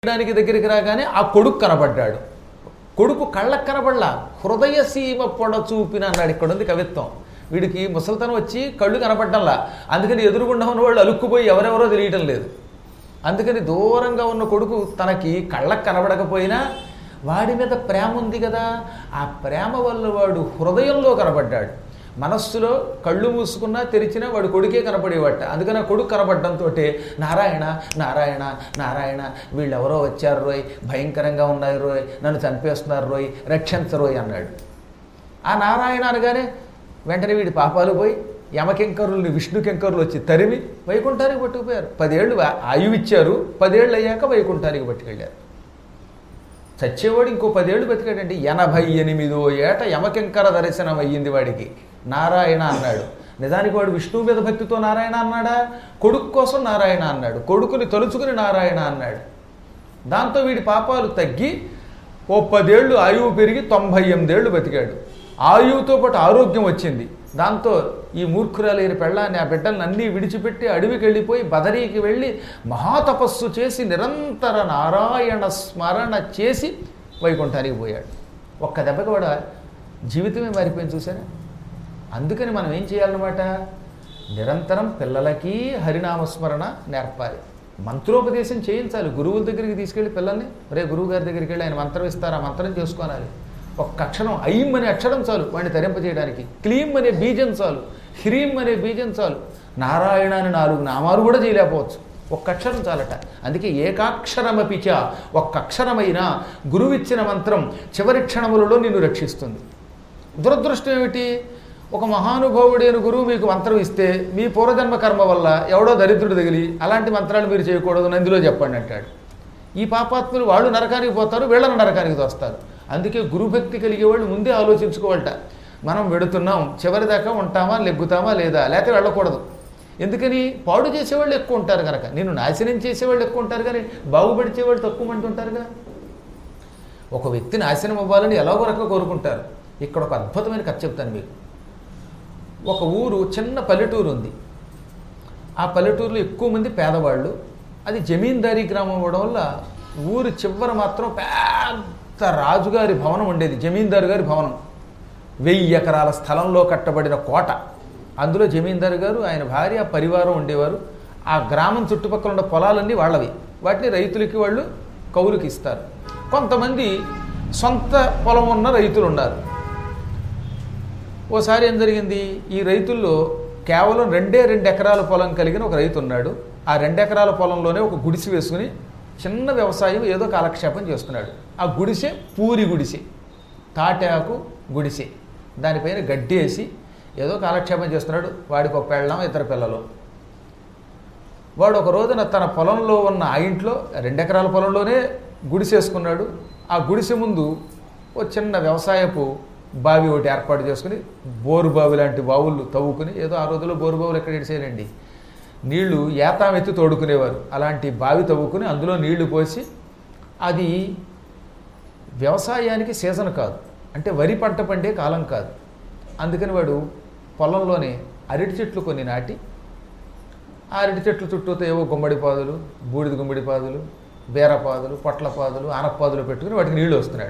దానికి దగ్గరికి రాగానే ఆ కొడుకు కనబడ్డాడు కొడుకు కళ్ళకు కనబడలా హృదయ సీమ పొడ చూపిన అన్నాడు ఇక్కడ ఉంది కవిత్వం వీడికి ముసలితనం వచ్చి కళ్ళు కనపడ్డంలా అందుకని ఎదురుగుండా ఉన్న వాళ్ళు అలుక్కుపోయి ఎవరెవరో తెలియటం లేదు అందుకని దూరంగా ఉన్న కొడుకు తనకి కళ్ళకు కనబడకపోయినా వాడి మీద ప్రేమ ఉంది కదా ఆ ప్రేమ వల్ల వాడు హృదయంలో కనబడ్డాడు మనస్సులో కళ్ళు మూసుకున్నా తెరిచినా వాడు కొడుకే కనపడేవాట అందుకని ఆ కొడుకు కనపడడంతో నారాయణ నారాయణ నారాయణ వీళ్ళెవరో వచ్చారు రోయ్ భయంకరంగా ఉన్నారు రోయ్ నన్ను చంపేస్తున్నారు రోయ్ రక్షించరోయ్ అన్నాడు ఆ నారాయణ అనగానే వెంటనే వీడి పాపాలు పోయి యమకింకరుల్ని విష్ణు కింకరులు వచ్చి తరిమి వైకుంఠానికి పట్టుకుపోయారు పదేళ్ళు ఆయువు ఇచ్చారు పదేళ్ళు అయ్యాక వైకుంఠానికి పట్టుకెళ్ళారు చచ్చేవాడు ఇంకో పదేళ్ళు బతికాడండి ఎనభై ఎనిమిదో ఏట యమకింకర దర్శనం అయ్యింది వాడికి నారాయణ అన్నాడు నిజానికి వాడు విష్ణువు మీద భక్తితో నారాయణ అన్నాడా కొడుకు కోసం నారాయణ అన్నాడు కొడుకుని తలుచుకుని నారాయణ అన్నాడు దాంతో వీడి పాపాలు తగ్గి ఓ పదేళ్ళు ఆయువు పెరిగి తొంభై ఎనిమిదేళ్ళు బతికాడు ఆయువుతో పాటు ఆరోగ్యం వచ్చింది దాంతో ఈ మూర్ఖురాలైన పెళ్ళాన్ని ఆ బిడ్డలను అన్నీ విడిచిపెట్టి అడవికి వెళ్ళిపోయి బదరీకి వెళ్ళి మహాతపస్సు చేసి నిరంతర నారాయణ స్మరణ చేసి వైకుంఠానికి పోయాడు ఒక్క దెబ్బకి కూడా జీవితమే మారిపోయింది చూసారా అందుకని మనం ఏం చేయాలన్నమాట నిరంతరం పిల్లలకి హరినామస్మరణ నేర్పాలి మంత్రోపదేశం చేయించాలి గురువుల దగ్గరికి తీసుకెళ్ళి పిల్లల్ని రే గురువు గారి దగ్గరికి వెళ్ళి ఆయన మంత్రం ఇస్తారు ఆ మంత్రం చేసుకోవాలి ఒక్క అక్షరం ఐం అనే అక్షరం చాలు వాడిని తరింపజేయడానికి క్లీం అనే బీజం చాలు హ్రీం అనే బీజం చాలు నారాయణ అని నాలుగు నామాలు కూడా చేయలేకపోవచ్చు ఒక్క అక్షరం చాలట అందుకే ఏకాక్షరమపిచ ఒక్క అక్షరమైన గురువిచ్చిన మంత్రం చివరి క్షణములలో నిన్ను రక్షిస్తుంది దురదృష్టం ఏమిటి ఒక మహానుభావుడైన గురువు మీకు మంత్రం ఇస్తే మీ పూర్వజన్మ కర్మ వల్ల ఎవడో దరిద్రుడు తగిలి అలాంటి మంత్రాలు మీరు చేయకూడదు నందిలో చెప్పండి అంటాడు ఈ పాపాత్ములు వాళ్ళు నరకానికి పోతారు వీళ్ళని నరకానికి తోస్తారు అందుకే గురుభక్తి కలిగే వాళ్ళు ముందే ఆలోచించుకోవాలట మనం వెడుతున్నాం చివరిదాకా ఉంటామా లెగ్గుతామా లేదా లేకపోతే వెళ్ళకూడదు ఎందుకని పాడు చేసేవాళ్ళు ఎక్కువ ఉంటారు కనుక నేను నాశనం చేసేవాళ్ళు ఎక్కువ ఉంటారు కానీ బాగుపడిచేవాళ్ళు తక్కువ మంది ఉంటారుగా ఒక వ్యక్తి నాశనం అవ్వాలని ఎలాగో రకంగా కోరుకుంటారు ఇక్కడ ఒక అద్భుతమైన కథ చెప్తాను మీకు ఒక ఊరు చిన్న పల్లెటూరు ఉంది ఆ పల్లెటూరులో ఎక్కువ మంది పేదవాళ్ళు అది జమీందారీ గ్రామం అవ్వడం వల్ల ఊరు చివర మాత్రం పెద్ద రాజుగారి భవనం ఉండేది జమీందారు గారి భవనం వెయ్యి ఎకరాల స్థలంలో కట్టబడిన కోట అందులో జమీందారు గారు ఆయన భార్య పరివారం ఉండేవారు ఆ గ్రామం చుట్టుపక్కల ఉన్న పొలాలన్నీ వాళ్ళవి వాటిని రైతులకి వాళ్ళు కౌలుకి ఇస్తారు కొంతమంది సొంత పొలం ఉన్న రైతులు ఉన్నారు ఓసారి ఏం జరిగింది ఈ రైతుల్లో కేవలం రెండే రెండు ఎకరాల పొలం కలిగిన ఒక రైతు ఉన్నాడు ఆ రెండు ఎకరాల పొలంలోనే ఒక గుడిసె వేసుకుని చిన్న వ్యవసాయం ఏదో కాలక్షేపం చేస్తున్నాడు ఆ గుడిసె పూరి గుడిసె తాటాకు గుడిసె దానిపైన గడ్డి వేసి ఏదో కాలక్షేపం చేస్తున్నాడు వాడికి ఒక పెళ్ళం ఇద్దరు పిల్లలు వాడు ఒక రోజున తన పొలంలో ఉన్న ఆ ఇంట్లో రెండెకరాల పొలంలోనే గుడిసేసుకున్నాడు ఆ గుడిసె ముందు ఓ చిన్న వ్యవసాయపు బావి ఒకటి ఏర్పాటు చేసుకుని బోరు బావి లాంటి బావులు తవ్వుకుని ఏదో ఆ రోజుల్లో బోరు బావులు ఎక్కడ ఇడిసేయండి నీళ్లు ఏతామెత్తి తోడుకునేవారు అలాంటి బావి తవ్వుకుని అందులో నీళ్లు పోసి అది వ్యవసాయానికి సీజన్ కాదు అంటే వరి పంట పండే కాలం కాదు అందుకని వాడు పొలంలోనే అరటి చెట్లు కొన్ని నాటి ఆ అరటి చెట్ల చుట్టూతో ఏవో గుమ్మడి పాదులు బూడిద గుమ్మడి పాదులు బీరపాదులు పొట్లపాదులు ఆనపాదులు పెట్టుకుని వాటికి నీళ్లు వస్తున్నాడు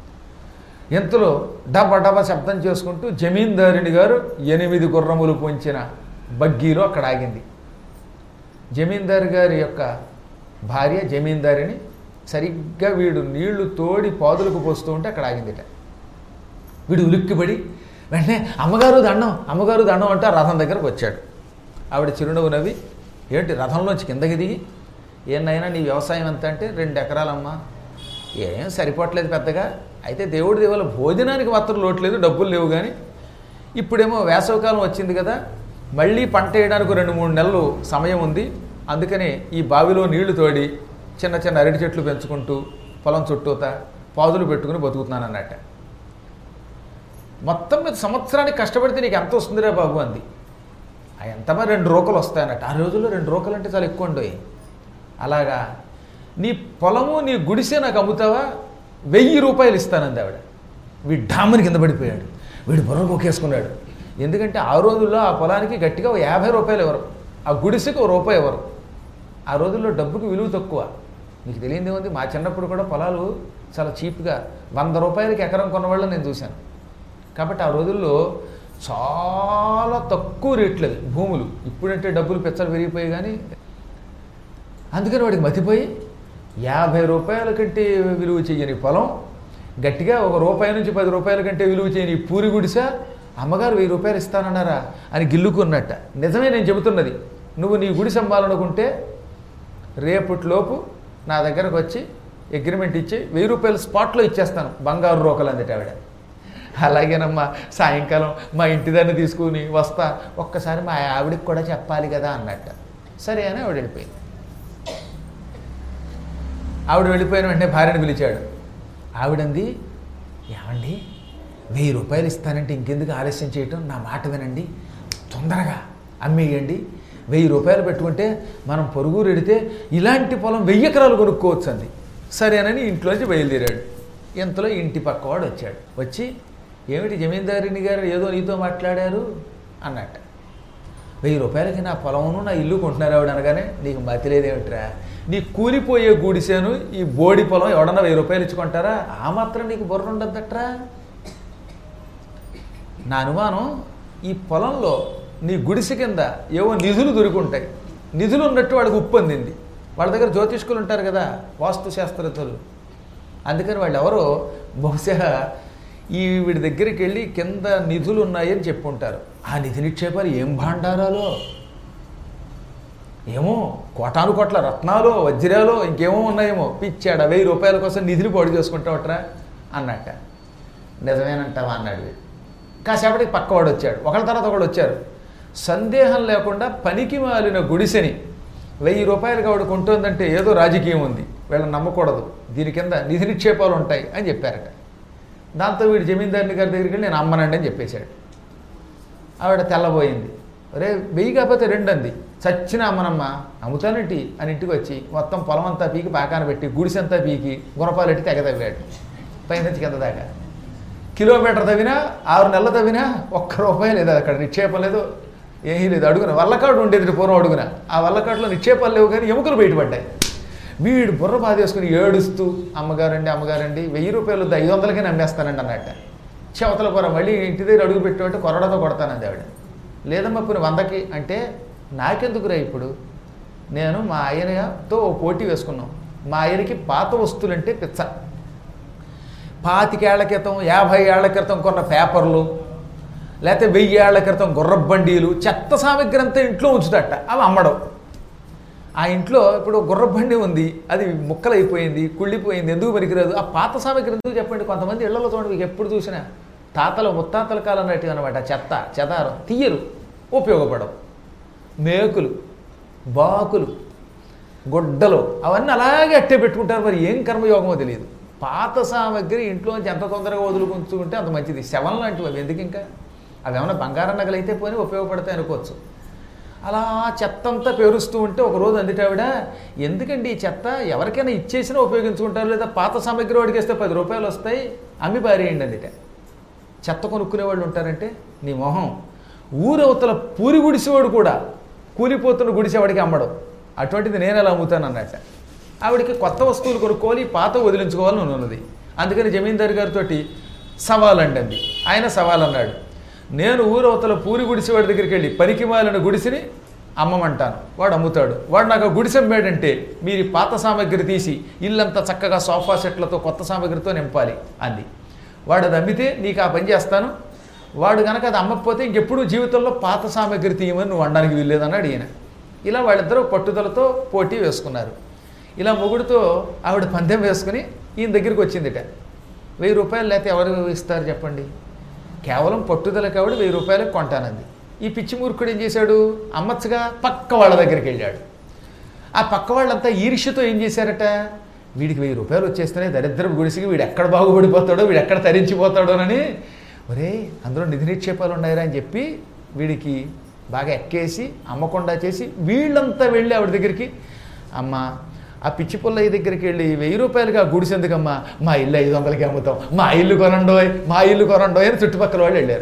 ఇంతలో డబ్బా డబ్బా శబ్దం చేసుకుంటూ జమీందారుని గారు ఎనిమిది గుర్రములు పొంచిన బగ్గీలో అక్కడ ఆగింది జమీందారు గారి యొక్క భార్య జమీందారిని సరిగ్గా వీడు నీళ్లు తోడి పాదులకు పోస్తూ ఉంటే అక్కడ ఆగిందిట వీడు ఉలిక్కిపడి వెంటనే అమ్మగారు దండం అమ్మగారు దండం అంటే ఆ రథం దగ్గరకు వచ్చాడు ఆవిడ చిరునవ్వు నవ్వి ఏంటి రథంలోంచి కిందకి దిగి ఏనైనా నీ వ్యవసాయం ఎంత అంటే రెండు ఎకరాలమ్మా ఏం సరిపోవట్లేదు పెద్దగా అయితే దేవుడి దేవాల భోజనానికి మాత్రం లోట్లేదు డబ్బులు లేవు కానీ ఇప్పుడేమో వేసవకాలం వచ్చింది కదా మళ్ళీ పంట వేయడానికి రెండు మూడు నెలలు సమయం ఉంది అందుకనే ఈ బావిలో నీళ్లు తోడి చిన్న చిన్న అరటి చెట్లు పెంచుకుంటూ పొలం చుట్టూత పాదులు పెట్టుకుని బతుకుతున్నాను అన్నట్ట మొత్తం మీద సంవత్సరానికి కష్టపడితే నీకు ఎంత వస్తుందిరా బాబు అంది ఆ ఎంతమా రెండు రూకలు వస్తాయన్నట్టు ఆ రోజుల్లో రెండు రూకలు అంటే చాలా ఎక్కువ ఉండవు అలాగా నీ పొలము నీ గుడిసే నాకు అమ్ముతావా వెయ్యి రూపాయలు ఇస్తానంది ఆవిడ వీడు డామ్మని కింద పడిపోయాడు వీడు బుర్ర కొకేసుకున్నాడు ఎందుకంటే ఆ రోజుల్లో ఆ పొలానికి గట్టిగా ఓ యాభై రూపాయలు ఎవరు ఆ గుడిసెకి ఓ రూపాయి ఎవరు ఆ రోజుల్లో డబ్బుకి విలువ తక్కువ మీకు తెలియంది ఉంది మా చిన్నప్పుడు కూడా పొలాలు చాలా చీప్గా వంద రూపాయలకి ఎకరం కొన్నవాళ్ళు నేను చూశాను కాబట్టి ఆ రోజుల్లో చాలా తక్కువ రేట్లు అవి భూములు ఇప్పుడంటే డబ్బులు పెచ్చలు పెరిగిపోయి కానీ అందుకని వాడికి మతిపోయి యాభై రూపాయల కంటే విలువ చేయని పొలం గట్టిగా ఒక రూపాయి నుంచి పది రూపాయల కంటే విలువ చేయని ఈ పూరి గుడిసా అమ్మగారు వెయ్యి రూపాయలు ఇస్తానన్నారా అని గిల్లుకున్నట్ట నిజమే నేను చెబుతున్నది నువ్వు నీ గుడిసె అమ్మాలనుకుంటే రేపటిలోపు నా దగ్గరకు వచ్చి అగ్రిమెంట్ ఇచ్చి వెయ్యి రూపాయలు స్పాట్లో ఇచ్చేస్తాను బంగారు రోకలు అందట ఆవిడ అలాగేనమ్మా సాయంకాలం మా ఇంటి దాన్ని తీసుకుని వస్తా ఒక్కసారి మా ఆవిడకి కూడా చెప్పాలి కదా అన్నట్ట సరే అని ఆవిడ వెళ్ళిపోయింది ఆవిడ వెళ్ళిపోయిన వెంటనే భార్యను పిలిచాడు ఆవిడంది ఏమండి వెయ్యి రూపాయలు ఇస్తానంటే ఇంకెందుకు ఆలస్యం చేయటం నా మాట వినండి తొందరగా అమ్మేయండి వెయ్యి రూపాయలు పెట్టుకుంటే మనం పొరుగురు ఎడితే ఇలాంటి పొలం వెయ్యి ఎకరాలు కొనుక్కోవచ్చు అంది సరేనని ఇంట్లోంచి బయలుదేరాడు ఇంతలో ఇంటి పక్కవాడు వచ్చాడు వచ్చి ఏమిటి జమీందారిని గారు ఏదో నీతో మాట్లాడారు అన్నట్ట వెయ్యి రూపాయలకి నా పొలమును నా ఇల్లు కొంటున్నారు ఆవిడ అనగానే నీకు మతి లేదేమిట్రా నీ కూలిపోయే గూడిసేను ఈ బోడి పొలం ఎవడన్నా వెయ్యి రూపాయలు ఇచ్చుకుంటారా ఆ మాత్రం నీకు బుర్ర ఉండద్దట్రా నా అనుమానం ఈ పొలంలో నీ గుడిసె కింద ఏవో నిధులు దొరుకుంటాయి నిధులు ఉన్నట్టు వాడికి ఉప్పు అందింది వాళ్ళ దగ్గర జ్యోతిష్కులు ఉంటారు కదా వాస్తు శాస్త్రజ్ఞులు అందుకని వాళ్ళు ఎవరో బహుశా ఈ వీడి దగ్గరికి వెళ్ళి కింద నిధులు ఉన్నాయని చెప్పుంటారు ఆ నిధి నిక్షేపాలు ఏం భాండారాలో ఏమో కోటాను కోట్ల రత్నాలు వజ్రాలు ఇంకేమో ఉన్నాయేమో పిచ్చాడ వెయ్యి రూపాయల కోసం నిధులు పొడి చేసుకుంటావట్రా అన్నట్ట నిజమేనంటావా అన్నాడు వీడు కాసేపటికి పక్కవాడు వచ్చాడు ఒకళ్ళ తర్వాత ఒకడు వచ్చారు సందేహం లేకుండా పనికి మాలిన గుడిసెని వెయ్యి రూపాయలకి ఆవిడ కొంటుందంటే ఏదో రాజకీయం ఉంది వీళ్ళని నమ్మకూడదు దీని కింద నిధి నిక్షేపాలు ఉంటాయి అని చెప్పారట దాంతో వీడు జమీందారుని గారి దగ్గరికి వెళ్ళి నేను అమ్మనండి అని చెప్పేశాడు ఆవిడ తెల్లబోయింది రే వెయ్యి కాకపోతే రెండు అంది చచ్చిన అమ్మనమ్మ అమ్ముతానేంటి అని ఇంటికి వచ్చి మొత్తం పొలం అంతా పీకి పాకాన పెట్టి గుడిసెంతా పీకి గుణపాలు ఎట్టి తెగ తవ్వాడు పైన నుంచి కింద దాకా కిలోమీటర్ తవ్వినా ఆరు నెలలు తవ్వినా ఒక్క రూపాయి లేదు అక్కడ నిక్షేపం లేదు ఏమీ లేదు అడుగున వల్లకాడు ఉండేది పూర్వం అడుగున ఆ వల్లకాడులో నిక్షేపాలు లేవు కానీ ఎముకలు బయటపడ్డాయి వీడు బుర్ర బాధేసుకుని ఏడుస్తూ అమ్మగారండి అమ్మగారండి వెయ్యి రూపాయలు వద్దు, ఐదు వందలకే నమ్మేస్తానండి అన్నట్ట చెవతల పొర మళ్ళీ ఇంటి దగ్గర అడుగు పెట్టామంటే కొరడతో కొడతానంది ఆవిడ లేదమ్మా పోనీ వందకి అంటే నాకెందుకురా ఇప్పుడు నేను మా ఆయనతో ఓ పోటీ వేసుకున్నాం మా ఆయనకి పాత వస్తువులంటే పిచ్చ పాతికేళ్ల క్రితం యాభై ఏళ్ల క్రితం కొన్న పేపర్లు లేకపోతే వెయ్యి ఏళ్ల క్రితం గుర్రపు బండీలు చెత్త సామగ్రి అంతా ఇంట్లో ఉంచుతట అవి అమ్మడం ఆ ఇంట్లో ఇప్పుడు గుర్రపు బండి ఉంది అది ముక్కలైపోయింది కుళ్ళిపోయింది ఎందుకు పనికిరాదు ఆ పాత సామగ్రి ఎందుకు చెప్పండి కొంతమంది ఇళ్లలో చూడండి మీకు ఎప్పుడు చూసినా తాతల ముత్తాతల కాలం నాటివి అనమాట చెత్త చెదారం తీయరు ఉపయోగపడవు మేకులు బాకులు గుడ్డలు అవన్నీ అలాగే అట్టే పెట్టుకుంటారు మరి ఏం కర్మయోగమో తెలియదు పాత సామగ్రి ఇంట్లోంచి ఎంత తొందరగా వదులుకుంటుంటే అంత మంచిది శవం లాంటివి అవి ఎందుకు ఇంకా అవి ఏమైనా బంగారం నగలైతే పోనీ ఉపయోగపడతాయి అనుకోవచ్చు అలా చెత్త అంతా పేరుస్తూ ఉంటే ఒక రోజు అందుటావిడ ఎందుకండి ఈ చెత్త ఎవరికైనా ఇచ్చేసినా ఉపయోగించుకుంటారు లేదా పాత సామగ్రి వాడికేస్తే పది రూపాయలు వస్తాయి అమ్మి పారేయండి అందుట చెత్త కొనుక్కునే వాళ్ళు ఉంటారంటే నీ మొహం ఊరవతల పూరి గుడిసేవాడు కూడా కూలిపోతున్న గుడిసేవాడికి అమ్మడం అటువంటిది నేను ఎలా అమ్ముతాను అన్నట్ట ఆవిడకి కొత్త వస్తువులు కొనుక్కోవాలి పాత వదిలించుకోవాలని ఉన్నది అందుకని జమీందారు గారితో సవాల్ అండి అంది ఆయన సవాల్ అన్నాడు నేను ఊరవతల పూరి గుడిసేవాడి దగ్గరికి వెళ్ళి పనికి మాలిన గుడిసిని అమ్మమంటాను వాడు అమ్ముతాడు వాడు నాకు ఆ గుడిసె అమ్మాడంటే మీరు ఈ పాత సామగ్రి తీసి ఇల్లంతా చక్కగా సోఫా సెట్లతో కొత్త సామగ్రితో నింపాలి అంది వాడు అది అమ్మితే నీకు ఆ పని చేస్తాను వాడు కనుక అది అమ్మకపోతే ఇంకెప్పుడు జీవితంలో పాత సామగ్రి తీయమని నువ్వు అనడానికి వీల్లేదన్నాడు ఈయన ఇలా వాళ్ళిద్దరూ పట్టుదలతో పోటీ వేసుకున్నారు ఇలా మొగుడుతో ఆవిడ పందెం వేసుకుని ఈయన దగ్గరికి వచ్చిందిట వెయ్యి రూపాయలు లేకపోతే ఎవరు ఇస్తారు చెప్పండి కేవలం పట్టుదలకి ఆవిడ వెయ్యి రూపాయలకు కొంటానంది ఈ పిచ్చి మూర్ఖుడు ఏం చేశాడు అమ్మచ్చగా పక్క వాళ్ళ దగ్గరికి వెళ్ళాడు ఆ పక్క వాళ్ళంతా ఈర్ష్యతో ఏం చేశారట వీడికి వెయ్యి రూపాయలు వచ్చేస్తేనే దరిద్రపు గుడిసికి వీడు ఎక్కడ బాగుపడిపోతాడో వీడు ఎక్కడ తరించిపోతాడోనని ఒరే అందులో నిధి నిక్షేపాలు ఉన్నాయరా అని చెప్పి వీడికి బాగా ఎక్కేసి అమ్మకుండా చేసి వీళ్ళంతా వెళ్ళి ఆవిడ దగ్గరికి అమ్మ ఆ పిచ్చి పుల్లయ్య దగ్గరికి వెళ్ళి వెయ్యి రూపాయలకి ఆ గుడిసె ఎందుకమ్మా మా ఇల్లు ఐదు వందలకి అమ్ముతాం మా ఇల్లు కొనండోయ్ మా ఇల్లు కొనండోయ్ అని చుట్టుపక్కల వాళ్ళు వెళ్ళారు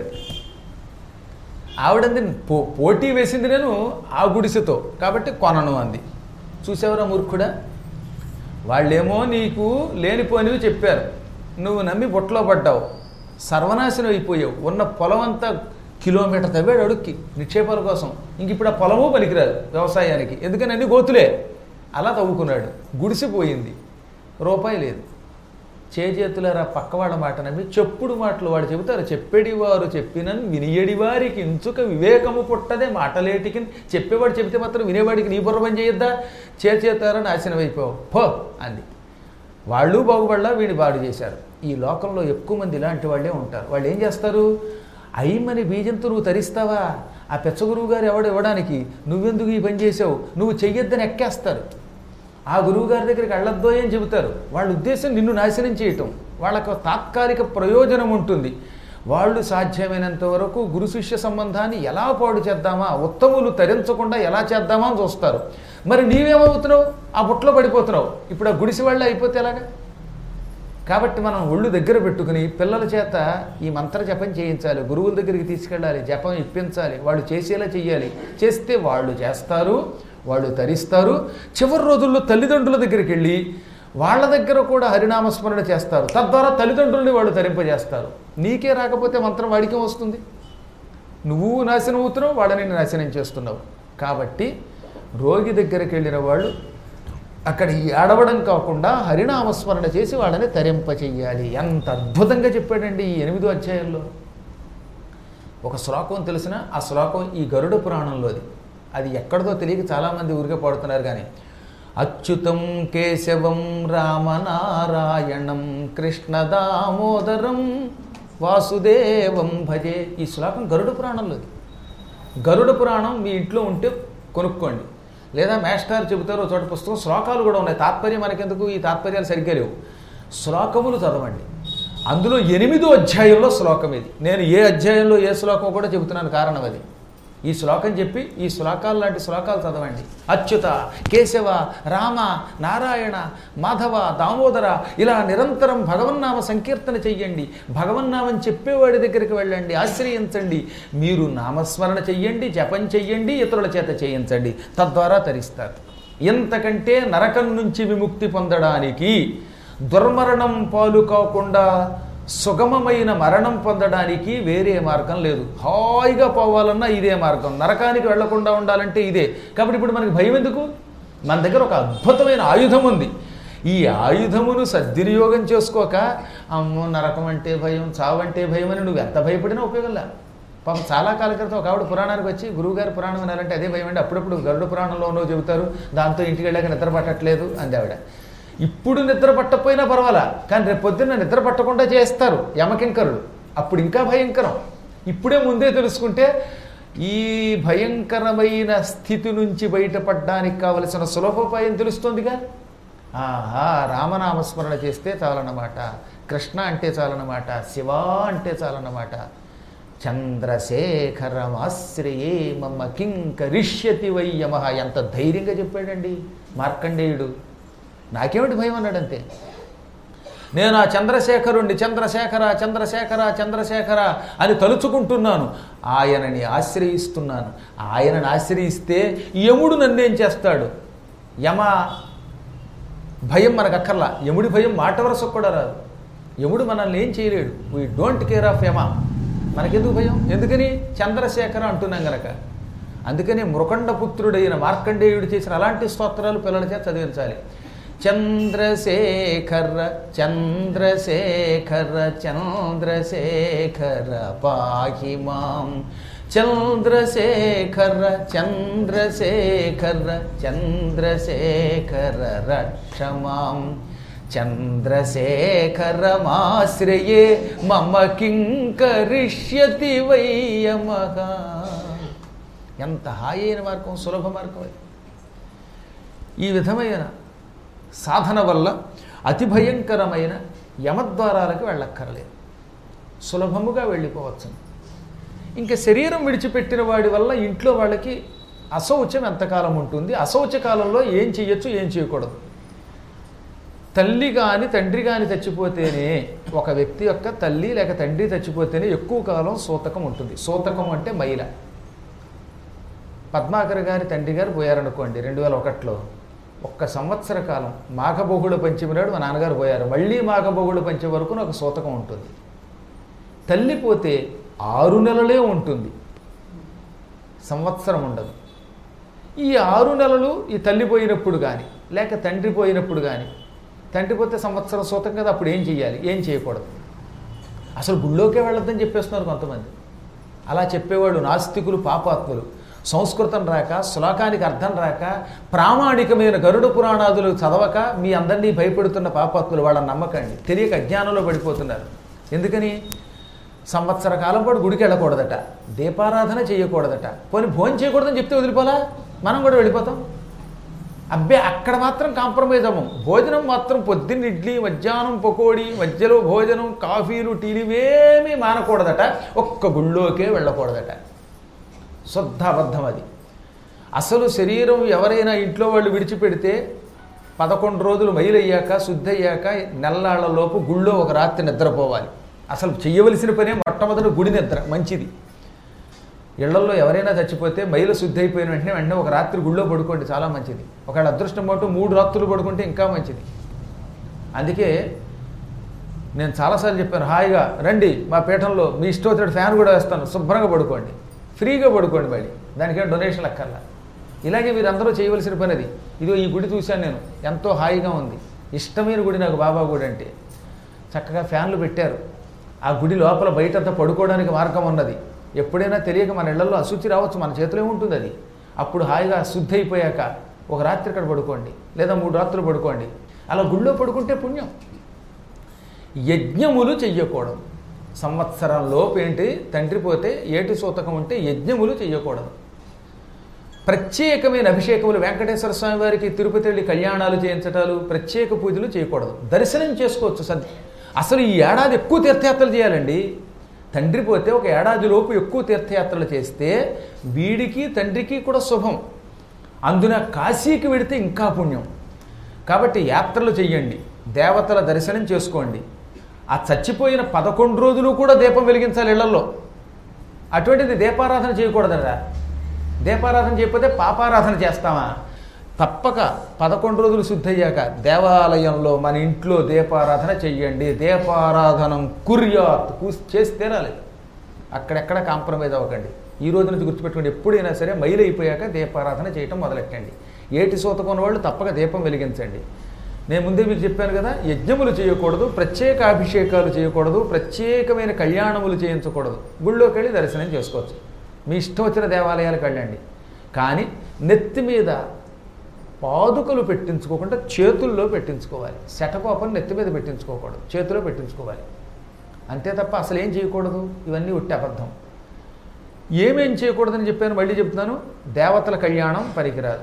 ఆవిడంది పో పోటీ వేసింది నేను ఆ గుడిసెతో కాబట్టి కొనను అంది చూసేవరా మూర్ఖుడా వాళ్ళేమో నీకు లేనిపోనివి చెప్పారు నువ్వు నమ్మి బుట్టలో పడ్డావు సర్వనాశనం అయిపోయావు ఉన్న పొలం అంతా కిలోమీటర్ తవ్వాడు అడుక్కి నిక్షేపాల కోసం ఇంక ఇప్పుడు ఆ పొలము పనికిరాదు వ్యవసాయానికి ఎందుకని అన్ని గోతులే అలా తవ్వుకున్నాడు గుడిసిపోయింది రూపాయి లేదు చేజేతులారా పక్కవాడ మాట నమ్మి చెప్పుడు మాటలు వాడు చెబుతారు చెప్పేడి వారు చెప్పినన్ వినియడి వారికి ఇంచుక వివేకము పుట్టదే మాటలేటికి చెప్పేవాడు చెబితే మాత్రం వినేవాడికి నీ బుర్ర పని చేయొద్దా చేచేతారా నాశనం అయిపోయావు పో అంది వాళ్ళు బాగుపడలా వీడిని బాడు చేశారు ఈ లోకంలో ఎక్కువ మంది ఇలాంటి వాళ్ళే ఉంటారు వాళ్ళు ఏం చేస్తారు అయ్యమని బీజంతో నువ్వు తరిస్తావా ఆ పెచ్చ గురువు గారు ఎవడు ఇవ్వడానికి నువ్వెందుకు ఈ పని చేసావు నువ్వు చెయ్యొద్దని ఎక్కేస్తారు ఆ గురువు గారి దగ్గరికి వెళ్ళొద్దో అని చెబుతారు వాళ్ళ ఉద్దేశం నిన్ను నాశనం చేయటం వాళ్ళకు తాత్కాలిక ప్రయోజనం ఉంటుంది వాళ్ళు సాధ్యమైనంత వరకు గురు శిష్య సంబంధాన్ని ఎలా పాడు చేద్దామా ఉత్తములు తరించకుండా ఎలా చేద్దామా అని చూస్తారు మరి నీవేమవుతున్నావు ఆ బుట్టలో పడిపోతున్నావు ఇప్పుడు ఆ గుడిసి వాళ్ళే అయిపోతే ఎలాగా కాబట్టి మనం ఒళ్ళు దగ్గర పెట్టుకుని పిల్లల చేత ఈ మంత్ర జపం చేయించాలి గురువుల దగ్గరికి తీసుకెళ్ళాలి జపం ఇప్పించాలి వాళ్ళు చేసేలా చెయ్యాలి చేస్తే వాళ్ళు చేస్తారు వాళ్ళు తరిస్తారు చివరి రోజుల్లో తల్లిదండ్రుల దగ్గరికి వెళ్ళి వాళ్ళ దగ్గర కూడా హరినామస్మరణ చేస్తారు తద్వారా తల్లిదండ్రుల్ని వాళ్ళు తరింపజేస్తారు నీకే రాకపోతే మంత్రం వాడికే వస్తుంది నువ్వు నాశనం అవుతున్నావు వాడని నాశనం చేస్తున్నావు కాబట్టి రోగి దగ్గరికి వెళ్ళిన వాళ్ళు అక్కడ ఏడవడం కాకుండా హరినామస్మరణ చేసి వాళ్ళని తరింప చెయ్యాలి ఎంత అద్భుతంగా చెప్పాడండి ఈ ఎనిమిదో అధ్యాయంలో ఒక శ్లోకం తెలిసిన ఆ శ్లోకం ఈ గరుడ పురాణంలోది అది ఎక్కడిదో తెలియక చాలామంది ఊరికే పాడుతున్నారు కానీ అచ్యుతం కేశవం రామనారాయణం కృష్ణ దామోదరం వాసుదేవం భజే ఈ శ్లోకం గరుడ పురాణంలోది గరుడ పురాణం మీ ఇంట్లో ఉంటే కొనుక్కోండి లేదా మేస్టార్ చెబుతారు ఒక చోట పుస్తకం శ్లోకాలు కూడా ఉన్నాయి తాత్పర్యం మనకెందుకు ఈ తాత్పర్యాలు సరిగ్గా లేవు శ్లోకములు చదవండి అందులో ఎనిమిదో అధ్యాయంలో శ్లోకం ఇది నేను ఏ అధ్యాయంలో ఏ శ్లోకం కూడా చెబుతున్నాను కారణం అది ఈ శ్లోకం చెప్పి ఈ శ్లోకాలు లాంటి శ్లోకాలు చదవండి అచ్యుత కేశవ రామ నారాయణ మాధవ దామోదర ఇలా నిరంతరం భగవన్నామ సంకీర్తన చెయ్యండి భగవన్నామం చెప్పేవాడి దగ్గరికి వెళ్ళండి ఆశ్రయించండి మీరు నామస్మరణ చెయ్యండి జపం చెయ్యండి ఇతరుల చేత చేయించండి తద్వారా తరిస్తారు ఎంతకంటే నరకం నుంచి విముక్తి పొందడానికి దుర్మరణం పాలు కాకుండా సుగమమైన మరణం పొందడానికి వేరే మార్గం లేదు హాయిగా పోవాలన్నా ఇదే మార్గం నరకానికి వెళ్లకుండా ఉండాలంటే ఇదే కాబట్టి ఇప్పుడు మనకి భయం ఎందుకు మన దగ్గర ఒక అద్భుతమైన ఆయుధం ఉంది ఈ ఆయుధమును సద్వినియోగం చేసుకోక అమ్మో నరకం అంటే భయం చావు అంటే భయం అని నువ్వు ఎంత భయపడినా ఉపయోగంలా పాపం చాలా కాల క్రితం ఒక ఆవిడ పురాణానికి వచ్చి గురువుగారి పురాణం వినాలంటే అదే భయం అండి అప్పుడప్పుడు గరుడ పురాణంలోనో చెబుతారు దాంతో ఇంటికి వెళ్ళాక నిద్ర పట్టట్లేదు అంది ఆవిడ ఇప్పుడు నిద్ర పట్టకపోయినా పర్వాలా కానీ రేపు పొద్దున్న నిద్ర పట్టకుండా చేస్తారు యమకింకరుడు అప్పుడు ఇంకా భయంకరం ఇప్పుడే ముందే తెలుసుకుంటే ఈ భయంకరమైన స్థితి నుంచి బయటపడడానికి కావలసిన సులభోపాయం తెలుస్తుందిగా ఆహా రామనామస్మరణ చేస్తే చాలన్నమాట కృష్ణ అంటే చాలన్నమాట శివ అంటే చాలన్నమాట చంద్రశేఖరమాశ్రయే మమ్మ కింకరిష్యతి వై యమః ఎంత ధైర్యంగా చెప్పాడండి మార్కండేయుడు నాకేమిటి భయం అన్నాడంతే నేను ఆ చంద్రశేఖరుణ్ణి చంద్రశేఖర చంద్రశేఖర చంద్రశేఖర అని తలుచుకుంటున్నాను ఆయనని ఆశ్రయిస్తున్నాను ఆయనని ఆశ్రయిస్తే యముడు నన్నేం చేస్తాడు యమ భయం మనకు అక్కర్లా యముడి భయం మాట వరసకు కూడా రాదు యముడు మనల్ని ఏం చేయలేడు we don't care of Yama మనకెందుకు భయం ఎందుకని చంద్రశేఖర అంటున్నాం గనక అందుకని మృకండపుత్రుడైన మార్కండేయుడు చేసిన అలాంటి స్తోత్రాలు పిల్లల చేత చదివించాలి చంద్రశేఖర చంద్రశేఖర చంద్రశేఖర పాహి మాం చంద్రశేఖర చంద్రశేఖర చంద్రశేఖర రక్షమాం చంద్రశేఖరమాశ్రయే మమ కింకరిష్యతి వయ్యమహ ఎంత హాయి అయిన మార్గం సులభ మార్గం అది ఈ విధమైన సాధన వల్ల అతి భయంకరమైన యమద్వారాలకు వెళ్ళక్కర్లేదు సులభముగా వెళ్ళిపోవచ్చు ఇంకా శరీరం విడిచిపెట్టిన వాడి వల్ల ఇంట్లో వాళ్ళకి అశౌచం ఎంతకాలం ఉంటుంది అశౌచ కాలంలో ఏం చేయొచ్చు ఏం చేయకూడదు తల్లి కానీ తండ్రి కానీ చచ్చిపోతేనే ఒక వ్యక్తి యొక్క తల్లి లేక తండ్రి చచ్చిపోతేనే ఎక్కువ కాలం సూతకం ఉంటుంది సూతకం అంటే మైల పద్మాకర్ గారి తండ్రి గారు పోయారనుకోండి రెండు వేల ఒకటిలో ఒక్క సంవత్సర కాలం మాఘబహుళ పంచమి నాడు మా నాన్నగారు పోయారు మళ్ళీ మాఘబహుళ పంచమి వరకు ఒక సూతకం ఉంటుంది తల్లి పోతే ఆరు నెలలే ఉంటుంది సంవత్సరం ఉండదు ఈ ఆరు నెలలు ఈ తల్లి పోయినప్పుడు కానీ లేక తండ్రి పోయినప్పుడు కానీ తండ్రి పోతే సంవత్సరం సూతం కదా అప్పుడు ఏం చేయాలి ఏం చేయకూడదు అసలు గుళ్ళోకే వెళ్ళొద్దని చెప్పేస్తున్నారు కొంతమంది అలా చెప్పేవాళ్ళు నాస్తికులు పాపాత్ములు సంస్కృతం రాక శ్లోకానికి అర్థం రాక ప్రామాణికమైన గరుడ పురాణాదులు చదవక మీ అందరినీ భయపెడుతున్న పాపాత్ములు వాళ్ళని నమ్మకండి తెలియక అజ్ఞానంలో పడిపోతున్నారు ఎందుకని సంవత్సర కాలం పాటు గుడికి వెళ్ళకూడదట దీపారాధన చేయకూడదట పోనీ భోజనం చేయకూడదని చెప్తే వదిలిపోలా మనం కూడా వెళ్ళిపోతాం అబ్బే అక్కడ మాత్రం కాంప్రమైజ్ అవ్వం భోజనం మాత్రం పొద్దున్న ఇడ్లీ మధ్యాహ్నం పకోడీ మధ్యలో భోజనం కాఫీలు టీలు ఇవేమీ మానకూడదట ఒక్క గుళ్ళోకే వెళ్ళకూడదట శుద్ధ అబద్ధం అది అసలు శరీరం ఎవరైనా ఇంట్లో వాళ్ళు విడిచిపెడితే పదకొండు రోజులు మైలయ్యాక శుద్ధి అయ్యాక నెల్లాళ్లలోపు గుళ్ళో ఒక రాత్రి నిద్రపోవాలి అసలు చెయ్యవలసిన పనే మొట్టమొదటి గుడి నిద్ర మంచిది ఇళ్లలో ఎవరైనా చచ్చిపోతే మైలు శుద్ధి అయిపోయిన వెంటనే వెంటనే ఒక రాత్రి గుళ్ళో పడుకోండి చాలా మంచిది ఒకవేళ అదృష్టం పాటు మూడు రాత్రులు పడుకుంటే ఇంకా మంచిది అందుకే నేను చాలాసార్లు చెప్పాను హాయిగా రండి మా పీఠంలో మీ ఇష్టం వచ్చినట్టు ఫ్యాన్ కూడా వేస్తాను శుభ్రంగా పడుకోండి ఫ్రీగా పడుకోండి మళ్ళీ దానికేం డొనేషన్ అక్కర్లా ఇలాగే మీరు అందరూ చేయవలసిన పని అది ఇదిగో ఈ గుడి చూశాను నేను ఎంతో హాయిగా ఉంది ఇష్టమైన గుడి నాకు బాబా గుడి అంటే చక్కగా ఫ్యాన్లు పెట్టారు ఆ గుడి లోపల బయటంతా పడుకోవడానికి మార్గం ఉన్నది ఎప్పుడైనా తెలియక మన ఇళ్లలో అశుచి రావచ్చు మన చేతిలో ఉంటుంది అది అప్పుడు హాయిగా శుద్ధి అయిపోయాక ఒక రాత్రి ఇక్కడ పడుకోండి లేదా మూడు రాత్రులు పడుకోండి అలా గుళ్ళో పడుకుంటే పుణ్యం యజ్ఞములు చెయ్యకూడదు సంవత్సరంలోపు ఏంటి తండ్రి పోతే ఏటి సూతకం ఉంటే యజ్ఞములు చెయ్యకూడదు ప్రత్యేకమైన అభిషేకములు వెంకటేశ్వర స్వామి వారికి తిరుపతి వెళ్ళి కళ్యాణాలు చేయించటాలు ప్రత్యేక పూజలు చేయకూడదు దర్శనం చేసుకోవచ్చు సద్ అసలు ఈ ఏడాది ఎక్కువ తీర్థయాత్రలు చేయాలండి తండ్రి పోతే ఒక ఏడాది లోపు ఎక్కువ తీర్థయాత్రలు చేస్తే వీడికి తండ్రికి కూడా శుభం అందున కాశీకి వెడితే ఇంకా పుణ్యం కాబట్టి యాత్రలు చెయ్యండి దేవతల దర్శనం చేసుకోండి ఆ చచ్చిపోయిన పదకొండు రోజులు కూడా దీపం వెలిగించాలి ఇళ్లలో అటువంటిది దీపారాధన చేయకూడదరా దీపారాధన చేయకపోతే పాపారాధన చేస్తామా తప్పక పదకొండు రోజులు శుద్ధయ్యాక దేవాలయంలో మన ఇంట్లో దీపారాధన చెయ్యండి దీపారాధనం కుర్యాత్ కూస్ చేసి తీరాలి అక్కడెక్కడ కాంప్రమైజ్ అవ్వకండి ఈ రోజు నుంచి గుర్తుపెట్టుకోండి ఎప్పుడైనా సరే మైలైపోయాక దీపారాధన చేయటం మొదలెట్టండి ఏటి సూతకున్న వాళ్ళు తప్పక దీపం వెలిగించండి నేను ముందే మీకు చెప్పాను కదా యజ్ఞములు చేయకూడదు ప్రత్యేక అభిషేకాలు చేయకూడదు ప్రత్యేకమైన కళ్యాణములు చేయించకూడదు గుళ్ళోకి వెళ్ళి దర్శనం చేసుకోవచ్చు మీ ఇష్టం వచ్చిన దేవాలయాలకు వెళ్ళండి కానీ నెత్తి మీద పాదుకలు పెట్టించుకోకుండా చేతుల్లో పెట్టించుకోవాలి శటకోపం నెత్తి మీద పెట్టించుకోకూడదు చేతిలో పెట్టించుకోవాలి అంతే తప్ప అసలు ఏం చేయకూడదు ఇవన్నీ ఉట్టి అబద్ధం ఏమేం చేయకూడదని చెప్పాను మళ్ళీ చెప్తున్నాను దేవతల కళ్యాణం పనికిరాదు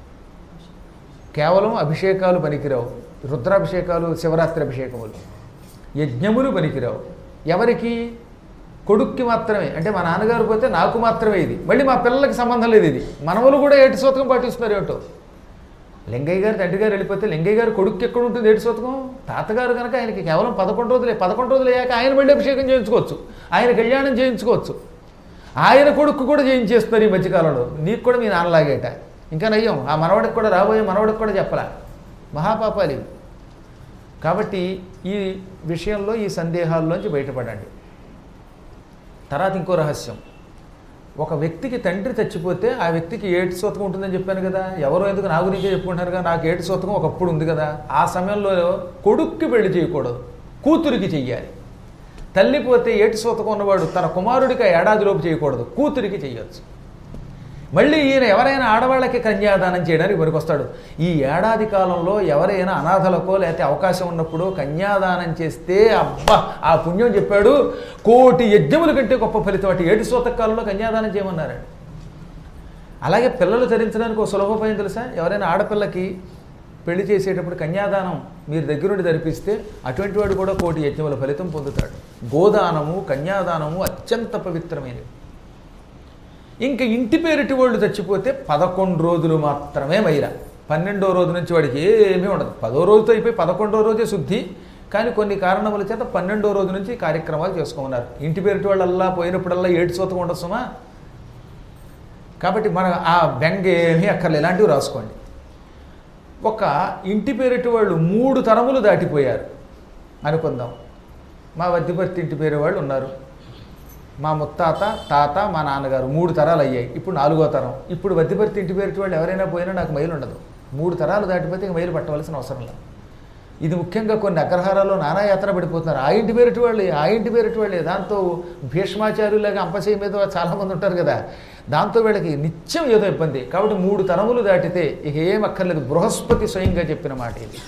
కేవలం అభిషేకాలు పనికిరావు రుద్రాభిషేకాలు శివరాత్రి అభిషేకములు యజ్ఞములు పనికిరావు ఎవరికి కొడుక్కి మాత్రమే అంటే మా నాన్నగారు పోతే నాకు మాత్రమే ఇది మళ్ళీ మా పిల్లలకి సంబంధం లేదు ఇది మనవలు కూడా ఏటి సూతకం పాటిస్తున్నారు ఏమిటో లింగయ్య గారు తండ్రి గారు వెళ్ళిపోతే లింగయ్య గారు కొడుక్కి ఎక్కడ ఉంటుంది ఏటి సూతకం తాతగారు కనుక ఆయనకి కేవలం పదకొండు రోజులే పదకొండు రోజులు అయ్యాక ఆయన మళ్ళీ అభిషేకం చేయించుకోవచ్చు ఆయన కళ్యాణం చేయించుకోవచ్చు ఆయన కొడుకు కూడా చేయించేస్తున్నారు ఈ మధ్యకాలంలో నీకు కూడా మీ నాన్నలాగేట ఇంకా నయ్యం ఆ మనవడికి కూడా రాబోయే మనవడికి కూడా చెప్పలా మహాపాపాలు ఇవి కాబట్టి ఈ విషయంలో ఈ సందేహాల్లోంచి బయటపడండి తర్వాత ఇంకో రహస్యం ఒక వ్యక్తికి తండ్రి చచ్చిపోతే ఆ వ్యక్తికి ఏటి సూతకం ఉంటుందని చెప్పాను కదా ఎవరో ఎందుకు నా గురించే చెప్పుకుంటారు కదా నాకు ఏటి సూతకం ఒకప్పుడు ఉంది కదా ఆ సమయంలో కొడుక్కి పెళ్లి చేయకూడదు కూతురికి చెయ్యాలి తల్లి పోతే ఏటి సూతకం ఉన్నవాడు తన కుమారుడికి ఆ ఏడాదిలోపు చేయకూడదు కూతురికి చెయ్యొచ్చు మళ్ళీ ఈయన ఎవరైనా ఆడవాళ్ళకి కన్యాదానం చేయడానికి పనికొస్తాడు ఈ ఏడాది కాలంలో ఎవరైనా అనాథలకో లేకపోతే అవకాశం ఉన్నప్పుడు కన్యాదానం చేస్తే అబ్బా ఆ పుణ్యం చెప్పాడు కోటి యజ్ఞముల కంటే గొప్ప ఫలితం అటు ఏడు సూతకాలంలో కన్యాదానం చేయమన్నారండి అలాగే పిల్లలు ధరించడానికి ఒక సులభోపాయం తెలుసా ఎవరైనా ఆడపిల్లకి పెళ్లి చేసేటప్పుడు కన్యాదానం మీరు దగ్గరుండి ధరిపిస్తే అటువంటి వాడు కూడా కోటి యజ్ఞముల ఫలితం పొందుతాడు గోదానము కన్యాదానము అత్యంత పవిత్రమైనవి ఇంకా ఇంటి పేరిటి వాళ్ళు చచ్చిపోతే పదకొండు రోజులు మాత్రమే వైర పన్నెండో రోజు నుంచి వాడికి ఏమీ ఉండదు పదో రోజుతో అయిపోయి పదకొండో రోజే శుద్ధి కానీ కొన్ని కారణముల చేత పన్నెండో రోజు నుంచి కార్యక్రమాలు చేసుకోమన్నారు ఇంటి పేరిటి వాళ్ళల్లా పోయినప్పుడల్లా ఏడు సూతం ఉండదు సుమా కాబట్టి మన ఆ బెంగ ఏమీ అక్కర్లే ఇలాంటివి రాసుకోండి ఒక ఇంటి పేరిటి వాళ్ళు మూడు తరములు దాటిపోయారు అనుకుందాం మా వద్దిపర్తి ఇంటి పేరు వాళ్ళు ఉన్నారు మా ముత్తాత తాత మా నాన్నగారు మూడు తరాలు అయ్యాయి ఇప్పుడు నాలుగో తరం ఇప్పుడు వద్దిపర్తి ఇంటి పేరిటి వాళ్ళు ఎవరైనా పోయినా నాకు మైలు ఉండదు మూడు తరాలు దాటిపోతే ఇంక మైలు పట్టవలసిన అవసరం లేదు ఇది ముఖ్యంగా కొన్ని అగ్రహారాల్లో నానాయాత్ర పడిపోతున్నారు ఆ ఇంటి పేరిటి వాళ్ళే ఆ ఇంటి పేరిటి వాళ్ళే దాంతో భీష్మాచార్యులాగా అంపశయ్య మీద చాలామంది ఉంటారు కదా దాంతో వీళ్ళకి నిత్యం ఏదో ఇబ్బంది కాబట్టి మూడు తరములు దాటితే ఇక ఏం అక్కర్లేదు బృహస్పతి స్వయంగా చెప్పిన మాట ఇది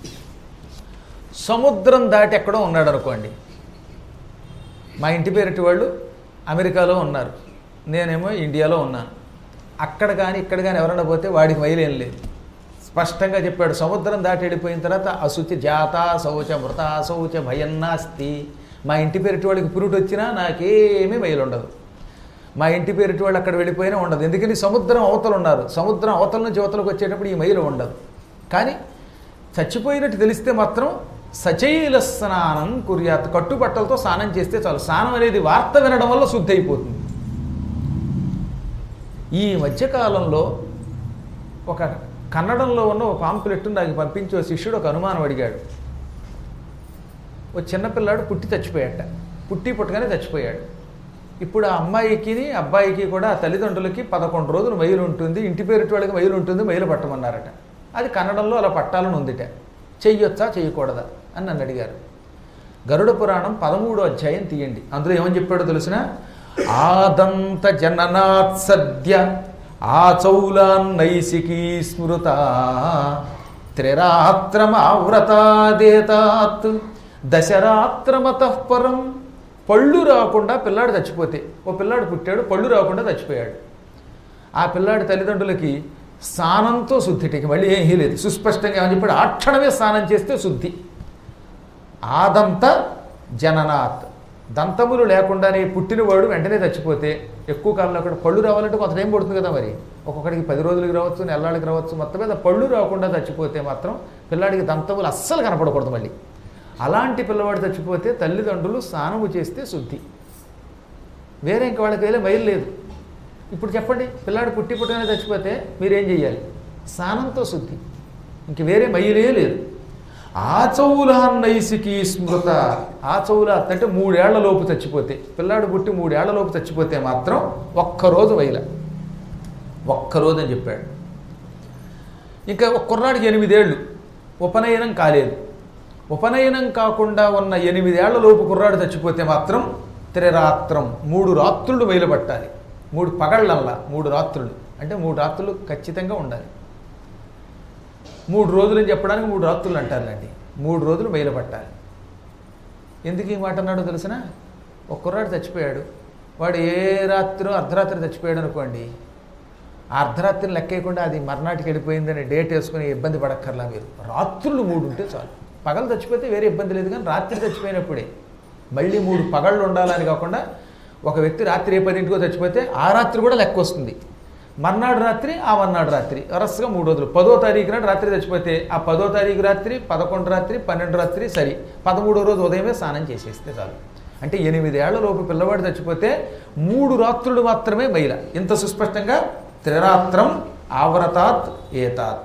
సముద్రం దాటి ఎక్కడో ఉన్నాడు అనుకోండి మా ఇంటి పేరిటి వాళ్ళు అమెరికాలో ఉన్నారు నేనేమో ఇండియాలో ఉన్నాను అక్కడ కానీ ఇక్కడ కానీ ఎవరైనా పోతే వాడికి మైలేం లేదు స్పష్టంగా చెప్పాడు సముద్రం దాటి వెళ్ళిపోయిన తర్వాత అశుచి జాత శౌచ మృత శౌచ భయన్నాస్తి మా ఇంటి పేరిటి వాళ్ళకి పురుటు వచ్చినా నాకేమీ మైలు ఉండదు మా ఇంటి పేరిటి వాళ్ళు అక్కడ వెళ్ళిపోయినా ఉండదు ఎందుకని సముద్రం అవతలు ఉన్నారు సముద్రం అవతల నుంచి అవతలకు వచ్చేటప్పుడు ఈ మైలు ఉండదు కానీ చచ్చిపోయినట్టు తెలిస్తే మాత్రం సచైల స్నానం కుర్యాత్ కట్టుబట్టలతో స్నానం చేస్తే చాలు స్నానం అనేది వార్త వినడం వల్ల శుద్ధి అయిపోతుంది ఈ మధ్యకాలంలో ఒక కన్నడంలో ఉన్న ఒక పాంపులెట్టు నాకు పంపించి ఓ శిష్యుడు ఒక అనుమానం అడిగాడు ఓ చిన్నపిల్లాడు పుట్టి చచ్చిపోయాట పుట్టి పుట్టగానే చచ్చిపోయాడు ఇప్పుడు ఆ అమ్మాయికి అబ్బాయికి కూడా ఆ తల్లిదండ్రులకి పదకొండు రోజులు మైలు ఉంటుంది ఇంటి పేరిటి వాళ్ళకి మైలు ఉంటుంది మైలు పట్టమన్నారట అది కన్నడంలో అలా పట్టాలని ఉందిట చెయ్యొచ్చా చెయ్యకూడదా అని నన్ను అడిగారు గరుడ పురాణం పదమూడో అధ్యాయం తీయండి అందులో ఏమని చెప్పాడో తెలిసిన ఆదంత జననాత్ సద్య ఆచౌలాన్నైసికీ స్మృత త్రిరాత్రమావ్రతాదేతాత్ దశరాత్రమత పరం పళ్ళు రాకుండా పిల్లాడు చచ్చిపోతే ఓ పిల్లాడు పుట్టాడు పళ్ళు రాకుండా చచ్చిపోయాడు ఆ పిల్లాడి తల్లిదండ్రులకి స్నానంతో శుద్ధిటికి మళ్ళీ ఏమీ లేదు సుస్పష్టంగా ఏమని చెప్పాడు ఆ క్షణమే స్నానం చేస్తే శుద్ధి ఆదంత జననాత్ దంతములు లేకుండానే పుట్టినవాడు వెంటనే చచ్చిపోతే ఎక్కువ కాలంలో అక్కడ పళ్ళు రావాలంటే కొంత టైం పడుతుంది కదా మరి ఒక్కొక్కడికి పది రోజులకి రావచ్చు నెలలాడికి రావచ్చు మొత్తం మీద పళ్ళు రాకుండా చచ్చిపోతే మాత్రం పిల్లాడికి దంతములు అస్సలు కనపడకూడదు మళ్ళీ అలాంటి పిల్లవాడు చచ్చిపోతే తల్లిదండ్రులు స్నానము చేస్తే శుద్ధి వేరే ఇంక వాళ్ళకి వేరే మైలు లేదు ఇప్పుడు చెప్పండి పిల్లాడు పుట్టి పుట్టగానే చచ్చిపోతే మీరేం చెయ్యాలి స్నానంతో శుద్ధి ఇంక వేరే మైలే లేదు ఆచౌలాన్నైసికి స్మృత ఆచౌలాత్ అంటే మూడేళ్ల లోపు చచ్చిపోతే పిల్లాడు పుట్టి మూడేళ్ల లోపు చచ్చిపోతే మాత్రం ఒక్కరోజు వైల ఒక్కరోజు అని చెప్పాడు ఇంకా ఒక కుర్రాడికి ఎనిమిదేళ్ళు ఉపనయనం కాలేదు ఉపనయనం కాకుండా ఉన్న ఎనిమిదేళ్ల లోపు కుర్రాడు చచ్చిపోతే మాత్రం త్రిరాత్రం మూడు రాత్రులు మైలపట్టాలి మూడు పగళ్ళల్లా మూడు రాత్రులు అంటే మూడు రాత్రులు ఖచ్చితంగా ఉండాలి మూడు రోజులు చెప్పడానికి మూడు రాత్రులు అంటారులేండి మూడు రోజులు మైలపట్టాలి ఎందుకు ఈ మాట అన్నాడో తెలిసిన ఒక కుర్రాడు చచ్చిపోయాడు వాడు ఏ రాత్రో అర్ధరాత్రి చచ్చిపోయాడు అనుకోండి ఆ అర్ధరాత్రి లెక్కేయకుండా అది మర్నాటికి వెళ్ళిపోయిందని డేట్ వేసుకుని ఇబ్బంది పడక్కర్లా మీరు రాత్రులు మూడు ఉంటే చాలు పగలు చచ్చిపోతే వేరే ఇబ్బంది లేదు కానీ రాత్రి చచ్చిపోయినప్పుడే మళ్ళీ మూడు పగళ్ళు ఉండాలని కాకుండా ఒక వ్యక్తి రాత్రి ఏ పదింటికో చచ్చిపోతే ఆ రాత్రి కూడా లెక్క వస్తుంది మర్నాడు రాత్రి ఆ మర్నాడు రాత్రి వరసగా మూడు రోజులు పదో తారీఖు నాడు రాత్రి చచ్చిపోతే ఆ పదో తారీఖు రాత్రి పదకొండు రాత్రి పన్నెండు రాత్రి సరి పదమూడో రోజు ఉదయమే స్నానం చేసేస్తే చాలు అంటే ఎనిమిదేళ్ల లోపు పిల్లవాడు చచ్చిపోతే మూడు రాత్రులు మాత్రమే మైల ఇంత సుస్పష్టంగా త్రిరాత్రం ఆవ్రతాత్ ఏతాత్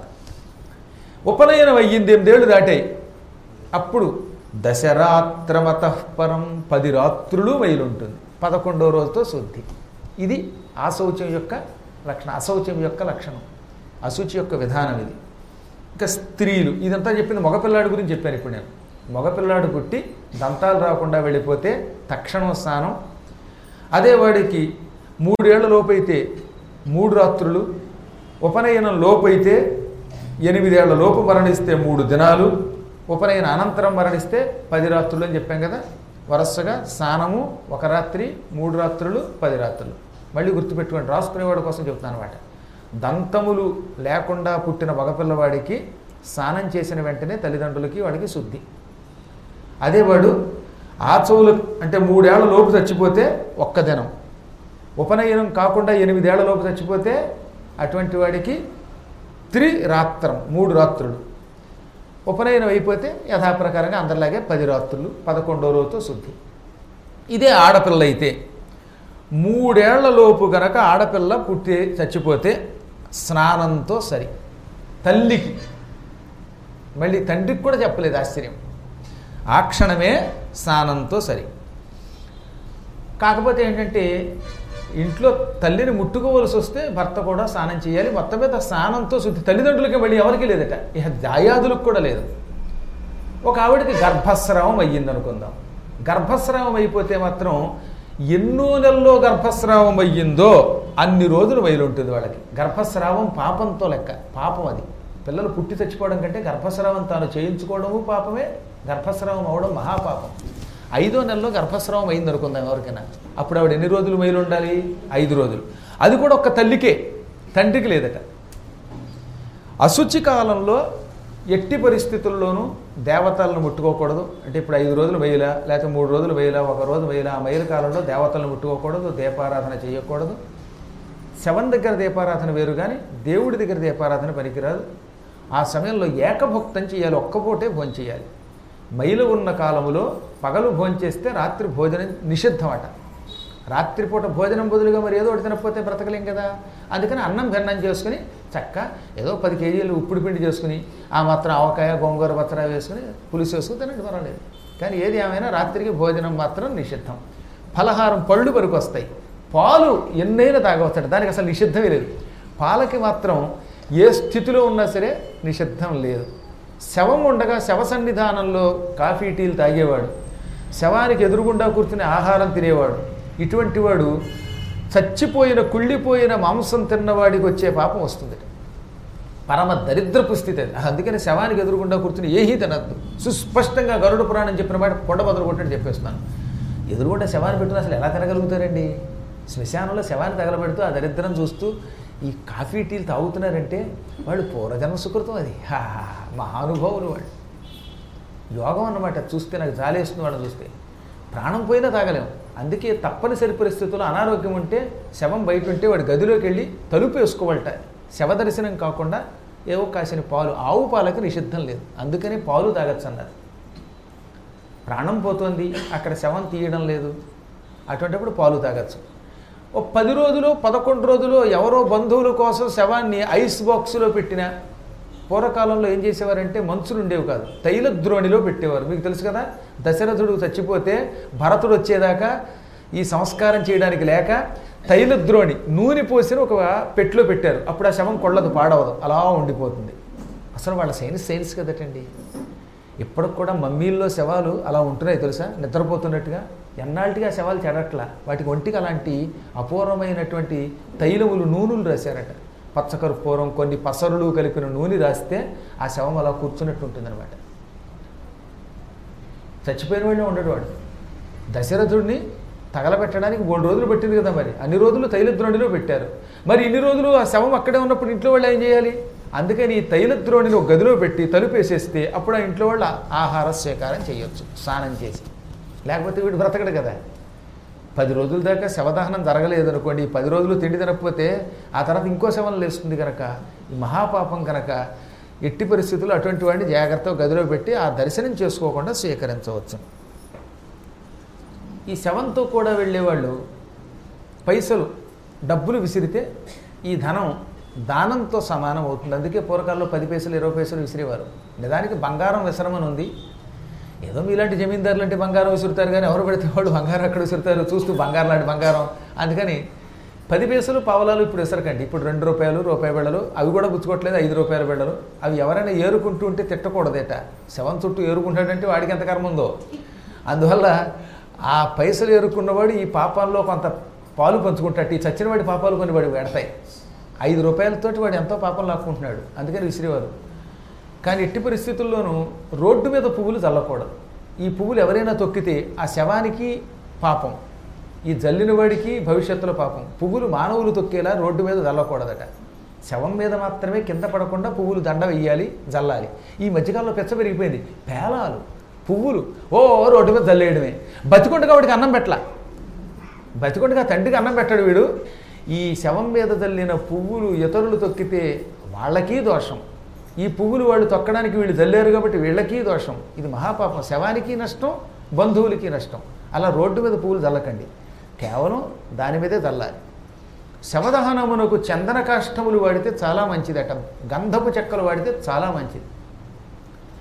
ఉపనయనం అయ్యింది ఎనిమిదేళ్ళు దాటాయి అప్పుడు దశరాత్రమత పరం పది రాత్రులు మైలుంటుంది పదకొండో రోజుతో శుద్ధి ఇది ఆశౌచం యొక్క లక్షణం అశౌచం యొక్క లక్షణం అశుచి యొక్క విధానం ఇది ఇంకా స్త్రీలు ఇదంతా చెప్పింది మగపిల్లాడి గురించి చెప్పాను ఇప్పుడు నేను మగపిల్లాడు పుట్టి దంతాలు రాకుండా వెళ్ళిపోతే తక్షణం స్నానం అదే వాడికి మూడేళ్ల లోపైతే మూడు రాత్రులు ఉపనయనం లోపైతే ఎనిమిదేళ్ల లోపు మరణిస్తే మూడు దినాలు ఉపనయన అనంతరం మరణిస్తే పది రాత్రులు అని చెప్పాం కదా వరుసగా స్నానము ఒక రాత్రి మూడు రాత్రులు పది రాత్రులు మళ్ళీ గుర్తుపెట్టుకోండి రాసుకునేవాడి కోసం చెప్తాను అనమాట దంతములు లేకుండా పుట్టిన మగపిల్లవాడికి స్నానం చేసిన వెంటనే తల్లిదండ్రులకి వాడికి శుద్ధి అదే వాడు ఆచవులు అంటే మూడేళ్ల లోపు చచ్చిపోతే ఒక్క దినం ఉపనయనం కాకుండా ఎనిమిదేళ్ల లోపు చచ్చిపోతే అటువంటి వాడికి త్రిరాత్రం మూడు రాత్రులు ఉపనయనం అయిపోతే యథాప్రకారంగా అందరిలాగే పది రాత్రులు పదకొండో రోజుతో శుద్ధి ఇదే ఆడపిల్ల అయితే మూడేళ్ల లోపు గనక ఆడపిల్ల పుట్టి చచ్చిపోతే స్నానంతో సరి తల్లికి మళ్ళీ తండ్రికి కూడా చెప్పలేదు ఆశ్చర్యం ఆ క్షణమే స్నానంతో సరి కాకపోతే ఏంటంటే ఇంట్లో తల్లిని ముట్టుకోవలసి వస్తే భర్త కూడా స్నానం చేయాలి మొత్తం మీద స్నానంతో శుద్ధి తల్లిదండ్రులకి మళ్ళీ ఎవరికి లేదట ఇక దాయాదులకు కూడా లేదు ఒక ఆవిడకి గర్భస్రావం అయ్యింది అనుకుందాం గర్భస్రావం అయిపోతే మాత్రం ఎన్నో నెలల్లో గర్భస్రావం అయ్యిందో అన్ని రోజులు వైలు ఉంటుంది వాళ్ళకి గర్భస్రావం పాపంతో లెక్క పాపం అది పిల్లలు పుట్టి చచ్చిపోవడం కంటే గర్భస్రావం తాను చేయించుకోవడము పాపమే గర్భస్రావం అవడం మహాపాపం ఐదో నెలలో గర్భస్రావం అయింది అనుకుందాం ఎవరికైనా అప్పుడు ఆవిడ ఎన్ని రోజులు మైలు ఉండాలి ఐదు రోజులు అది కూడా ఒక్క తల్లికే తండ్రికి లేదట అశుచి కాలంలో ఎట్టి పరిస్థితుల్లోనూ దేవతలను ముట్టుకోకూడదు అంటే ఇప్పుడు ఐదు రోజులు వేయలా లేకపోతే మూడు రోజులు వేయలా ఒక రోజు వేయలా ఆ మైలు కాలంలో దేవతలను ముట్టుకోకూడదు దీపారాధన చేయకూడదు శవం దగ్గర దీపారాధన వేరు కానీ దేవుడి దగ్గర దీపారాధన పనికిరాదు ఆ సమయంలో ఏకభుక్తం చేయాలి ఒక్కపూటే భోజనం చేయాలి మైలు ఉన్న కాలములో పగలు భోంచేస్తే రాత్రి భోజనం నిషిద్ధం అట రాత్రిపూట భోజనం బదులుగా మరి ఏదో ఒకటి తినకపోతే బ్రతకలేం కదా అందుకని అన్నం గన్నం చేసుకుని చక్క ఏదో పది కేజీలు ఉప్పుడు పిండి చేసుకుని ఆ మాత్రం ఆవకాయ గోంగూర పచ్చడి వేసుకుని పులుసు వేసుకుని తినండి పర్వాలేదు కానీ ఏది ఏమైనా రాత్రికి భోజనం మాత్రం నిషిద్ధం ఫలహారం పళ్ళు వరకు వస్తాయి పాలు ఎన్నైనా తాగవచ్చట దానికి అసలు నిషిద్ధమే లేదు పాలకి మాత్రం ఏ స్థితిలో ఉన్నా సరే నిషిద్ధం లేదు శవం ఉండగా శవ సన్నిధానంలో కాఫీ టీలు తాగేవాడు శవానికి ఎదురుగుండా కూర్చుని ఆహారం తినేవాడు ఇటువంటి వాడు చచ్చిపోయిన కుళ్ళిపోయిన మాంసం తిన్నవాడికి వచ్చే పాపం వస్తుంది పరమ దరిద్రపు స్థితి అది అందుకని శవానికి ఎదురుగుండా కూర్చుని ఏహీ తినద్దు సుస్పష్టంగా గరుడ పురాణం చెప్పిన మాట కొండ బదులు కొట్టని చెప్పేస్తున్నాను ఎదురుగుండా శవాన్ని పెట్టుకుని అసలు ఎలా తినగలుగుతారండి శ్మశానంలో శవాన్ని తగలబెడుతూ ఆ దరిద్రం చూస్తూ ఈ కాఫీ టీలు తాగుతున్నారంటే వాళ్ళు పూర్వజన్మ సుకృతం అది హా మహానుభావులు వాళ్ళు యోగం అన్నమాట చూస్తే నాకు జాలేస్తుంది వాళ్ళని చూస్తే ప్రాణం పోయినా తాగలేము అందుకే తప్పనిసరి పరిస్థితుల్లో అనారోగ్యం ఉంటే శవం బయట ఉంటే వాడి గదిలోకి వెళ్ళి తలుపు వేసుకోవాలట శవ దర్శనం కాకుండా ఏవో కాసిన పాలు ఆవు పాలకు నిషిద్ధం లేదు అందుకని పాలు తాగొచ్చు అన్నారు ప్రాణం పోతుంది అక్కడ శవం తీయడం లేదు అటువంటిప్పుడు పాలు తాగొచ్చు ఓ పది రోజులు పదకొండు రోజులు ఎవరో బంధువుల కోసం శవాన్ని ఐస్ బాక్స్లో పెట్టిన పూర్వకాలంలో ఏం చేసేవారంటే మంచులు ఉండేవి కాదు తైల ద్రోణిలో పెట్టేవారు మీకు తెలుసు కదా దశరథుడు చచ్చిపోతే భరతుడు వచ్చేదాకా ఈ సంస్కారం చేయడానికి లేక తైల ద్రోణి నూనె పోసిన ఒక పెట్టిలో పెట్టారు అప్పుడు ఆ శవం కొళ్ళదు పాడవదు అలా ఉండిపోతుంది అసలు వాళ్ళ సైన్స్ సైన్స్ కదటండి ఇప్పటికి కూడా మమ్మీల్లో శవాలు అలా ఉంటున్నాయి తెలుసా నిద్రపోతున్నట్టుగా ఎన్నాళ్ళటిగా శవాలు చెడట్లా వాటికి ఒంటికి అలాంటి అపూర్వమైనటువంటి తైలములు నూనెలు రాశారట పచ్చకర్పూరం కొన్ని పసరులు కలిపిన నూనె రాస్తే ఆ శవం అలా కూర్చున్నట్టు ఉంటుందన్నమాట చచ్చిపోయిన వాడినే ఉండడు వాడు దశరథుడిని తగలబెట్టడానికి మూడు రోజులు పెట్టింది కదా మరి అన్ని రోజులు తైలద్రోణిలో పెట్టారు మరి ఇన్ని రోజులు ఆ శవం అక్కడే ఉన్నప్పుడు ఇంట్లో వాళ్ళు ఏం చేయాలి అందుకని ఈ తైలద్రోణిని ఒక గదిలో పెట్టి తలుపేసేస్తే అప్పుడు ఆ ఇంట్లో వాళ్ళు ఆహార స్వీకారం చేయొచ్చు స్నానం చేసి లేకపోతే వీడు బ్రతకడు కదా పది రోజుల దాకా శవదహనం జరగలేదు అనుకోండి ఈ పది రోజులు తిండి తినకపోతే ఆ తర్వాత ఇంకో శవం లేస్తుంది కనుక ఈ మహాపాపం కనుక ఎట్టి పరిస్థితుల్లో అటువంటి వాడిని జాగ్రత్తగా గదిలో పెట్టి ఆ దర్శనం చేసుకోకుండా స్వీకరించవచ్చు ఈ శవంతో కూడా వెళ్ళేవాళ్ళు పైసలు డబ్బులు విసిరితే ఈ ధనం దానంతో సమానం అవుతుంది అందుకే పూర్వకాలంలో పది పైసలు ఇరవై పైసలు విసిరేవారు నిజానికి బంగారం విసరమని ఉంది ఏదో మీలాంటి జమీందారులు అంటే బంగారం విసురుతారు కానీ ఎవరు పెడితే వాళ్ళు బంగారం అక్కడ విసురుతారు చూస్తూ బంగారం లాంటి బంగారం అందుకని పది పైసలు పావలాలు ఇప్పుడు విసరకండి ఇప్పుడు రెండు రూపాయలు రూపాయి బిళ్ళలు అవి కూడా పుచ్చుకోవట్లేదు ఐదు రూపాయల బిళ్ళలు అవి ఎవరైనా ఏరుకుంటూ ఉంటే తిట్టకూడదేట శవం చుట్టూ ఏరుకుంటాడంటే వాడికి ఎంత కర్మ ఉందో అందువల్ల ఆ పైసలు ఏరుకున్నవాడు ఈ పాపాల్లో కొంత పాలు పంచుకుంటాడు ఈ చచ్చిన వాడి పాపాలు కొన్ని వాడు పెడతాయి ఐదు రూపాయలతోటి వాడు ఎంతో పాపం లాక్కుంటున్నాడు అందుకని విసిరేవారు కానీ ఎట్టి పరిస్థితుల్లోనూ రోడ్డు మీద పువ్వులు చల్లకూడదు ఈ పువ్వులు ఎవరైనా తొక్కితే ఆ శవానికి పాపం ఈ జల్లిన వాడికి భవిష్యత్తులో పాపం పువ్వులు మానవులు తొక్కేలా రోడ్డు మీద చల్లకూడదట శవం మీద మాత్రమే కింద పడకుండా పువ్వులు దండ వెయ్యాలి జల్లాలి ఈ మధ్యకాలంలో పెచ్చ పెరిగిపోయింది పేలాలు పువ్వులు ఓ రోడ్డు మీద జల్లేయడమే బతికుండగా వాడికి అన్నం పెట్టలా బతికుండగా తండ్రికి అన్నం పెట్టాడు వీడు ఈ శవం మీద జల్లిన పువ్వులు ఇతరులు తొక్కితే వాళ్ళకి దోషం ఈ పువ్వులు వాళ్ళు తొక్కడానికి వీళ్ళు జల్లారు కాబట్టి వీళ్ళకి దోషం ఇది మహాపాపం శవానికి నష్టం బంధువులకి నష్టం అలా రోడ్డు మీద పువ్వులు జల్లకండి కేవలం దాని మీదే జల్లాలి శవదహనమునకు చందన కాష్టములు వాడితే చాలా మంచిదట గంధపు చెక్కలు వాడితే చాలా మంచిది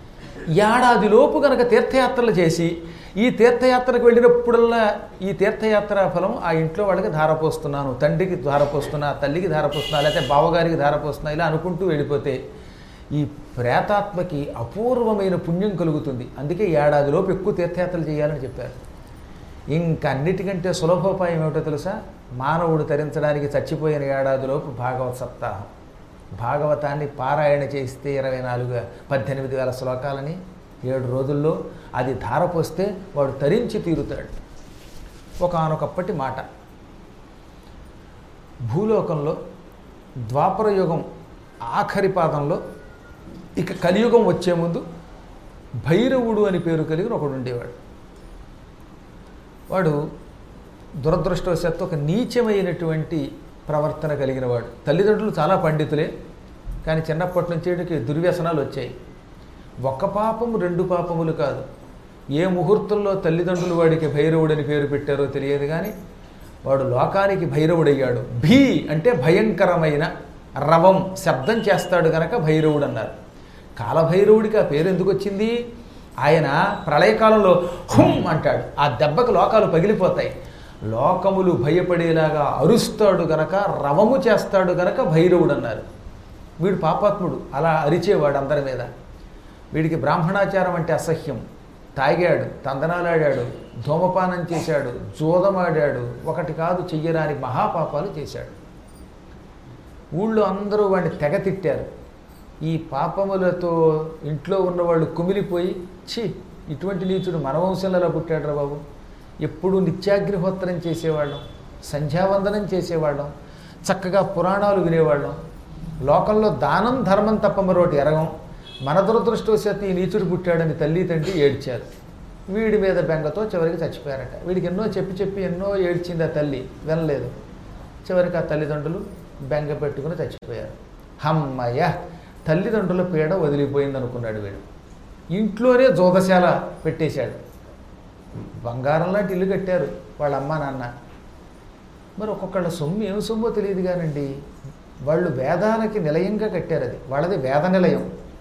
ఏడాదిలోపు గనక తీర్థయాత్రలు చేసి ఈ తీర్థయాత్రకు వెళ్ళినప్పుడల్లా ఈ తీర్థయాత్ర ఫలం ఆ ఇంట్లో వాళ్ళకి ధారపోస్తున్నాను తండ్రికి ధారపోస్తున్నా తల్లికి ధారపోస్తున్నా లేకపోతే బావగారికి ధారపోస్తున్నా ఇలా అనుకుంటూ వెళ్ళిపోతే ఈ ప్రేతాత్మకి అపూర్వమైన పుణ్యం కలుగుతుంది అందుకే ఏడాదిలోపు ఎక్కువ తీర్థయాత్రలు చేయాలని చెప్పారు ఇంకా అన్నిటికంటే సులభోపాయం ఏమిటో తెలుసా మానవుడు తరించడానికి చచ్చిపోయిన ఏడాదిలోపు భాగవత సప్తాహం భాగవతాన్ని పారాయణ చేస్తే ఇరవై నాలుగు పద్దెనిమిది వేల శ్లోకాలని ఏడు రోజుల్లో అది ధారపోస్తే వాడు తరించి తీరుతాడు ఒకనొకప్పటి మాట భూలోకంలో ద్వాపర యుగం ఆఖరి పాదంలో ఇక కలియుగం వచ్చే ముందు భైరవుడు అని పేరు కలిగిన ఒకడు ఉండేవాడు వాడు దురదృష్టవశాత్తు ఒక నీచమైనటువంటి ప్రవర్తన కలిగిన వాడు తల్లిదండ్రులు చాలా పండితులే కానీ చిన్నప్పటి నుంచి వీడికి దుర్వ్యసనాలు వచ్చాయి ఒక్క పాపము రెండు పాపములు కాదు ఏ ముహూర్తంలో తల్లిదండ్రులు వాడికి భైరవుడని పేరు పెట్టారో తెలియదు కానీ వాడు లోకానికి భైరవుడయ్యాడు భీ అంటే భయంకరమైన రవం శబ్దం చేస్తాడు గనక భైరవుడు అన్నారు కాలభైరవుడికి ఆ పేరు ఎందుకు వచ్చింది ఆయన ప్రళయకాలంలో హుం అంటాడు ఆ దెబ్బకు లోకాలు పగిలిపోతాయి లోకములు భయపడేలాగా అరుస్తాడు గనక రవము చేస్తాడు గనక భైరవుడు అన్నారు వీడు పాపాత్ముడు అలా అరిచేవాడు అందరి మీద వీడికి బ్రాహ్మణాచారం అంటే అసహ్యం తాగాడు తందనాలాడాడు ధూమపానం చేశాడు జోదమాడాడు ఒకటి కాదు చెయ్యరాని మహాపాపాలు చేశాడు ఊళ్ళో అందరూ వాడిని తెగ తిట్టారు ఈ పాపములతో ఇంట్లో ఉన్నవాళ్ళు కుమిలిపోయి ఛీ ఇటువంటి నీచుడు మన వంశంలో ఎలా పుట్టాడు బాబు ఎప్పుడు నిత్యాగ్నిహోత్రం చేసేవాళ్ళం సంధ్యావందనం చేసేవాళ్ళం చక్కగా పురాణాలు వినేవాళ్ళం లోకంలో దానం ధర్మం తప్ప మరొకటి ఎరగం మన దురదృష్టవశాత్తు ఈ నీచుడు పుట్టాడని తల్లి తండ్రి ఏడ్చారు వీడి మీద బెంగతో చివరికి చచ్చిపోయారట వీడికి ఎన్నో చెప్పి చెప్పి ఎన్నో ఏడ్చింది ఆ తల్లి వినలేదు చివరికి ఆ తల్లిదండ్రులు బెంగ పెట్టుకుని చచ్చిపోయారు హమ్మయ్య తల్లిదండ్రుల పీడ వదిలిపోయింది అనుకున్నాడు వీడు ఇంట్లోనే జోదశాల పెట్టేశాడు బంగారం లాంటి ఇల్లు కట్టారు వాళ్ళ అమ్మ నాన్న మరి ఒక్కొక్కళ్ళ సొమ్ము ఏం సొమ్మో తెలియదు కానండి వాళ్ళు వేదానికి నిలయంగా కట్టారు అది వాళ్ళది వేద నిలయం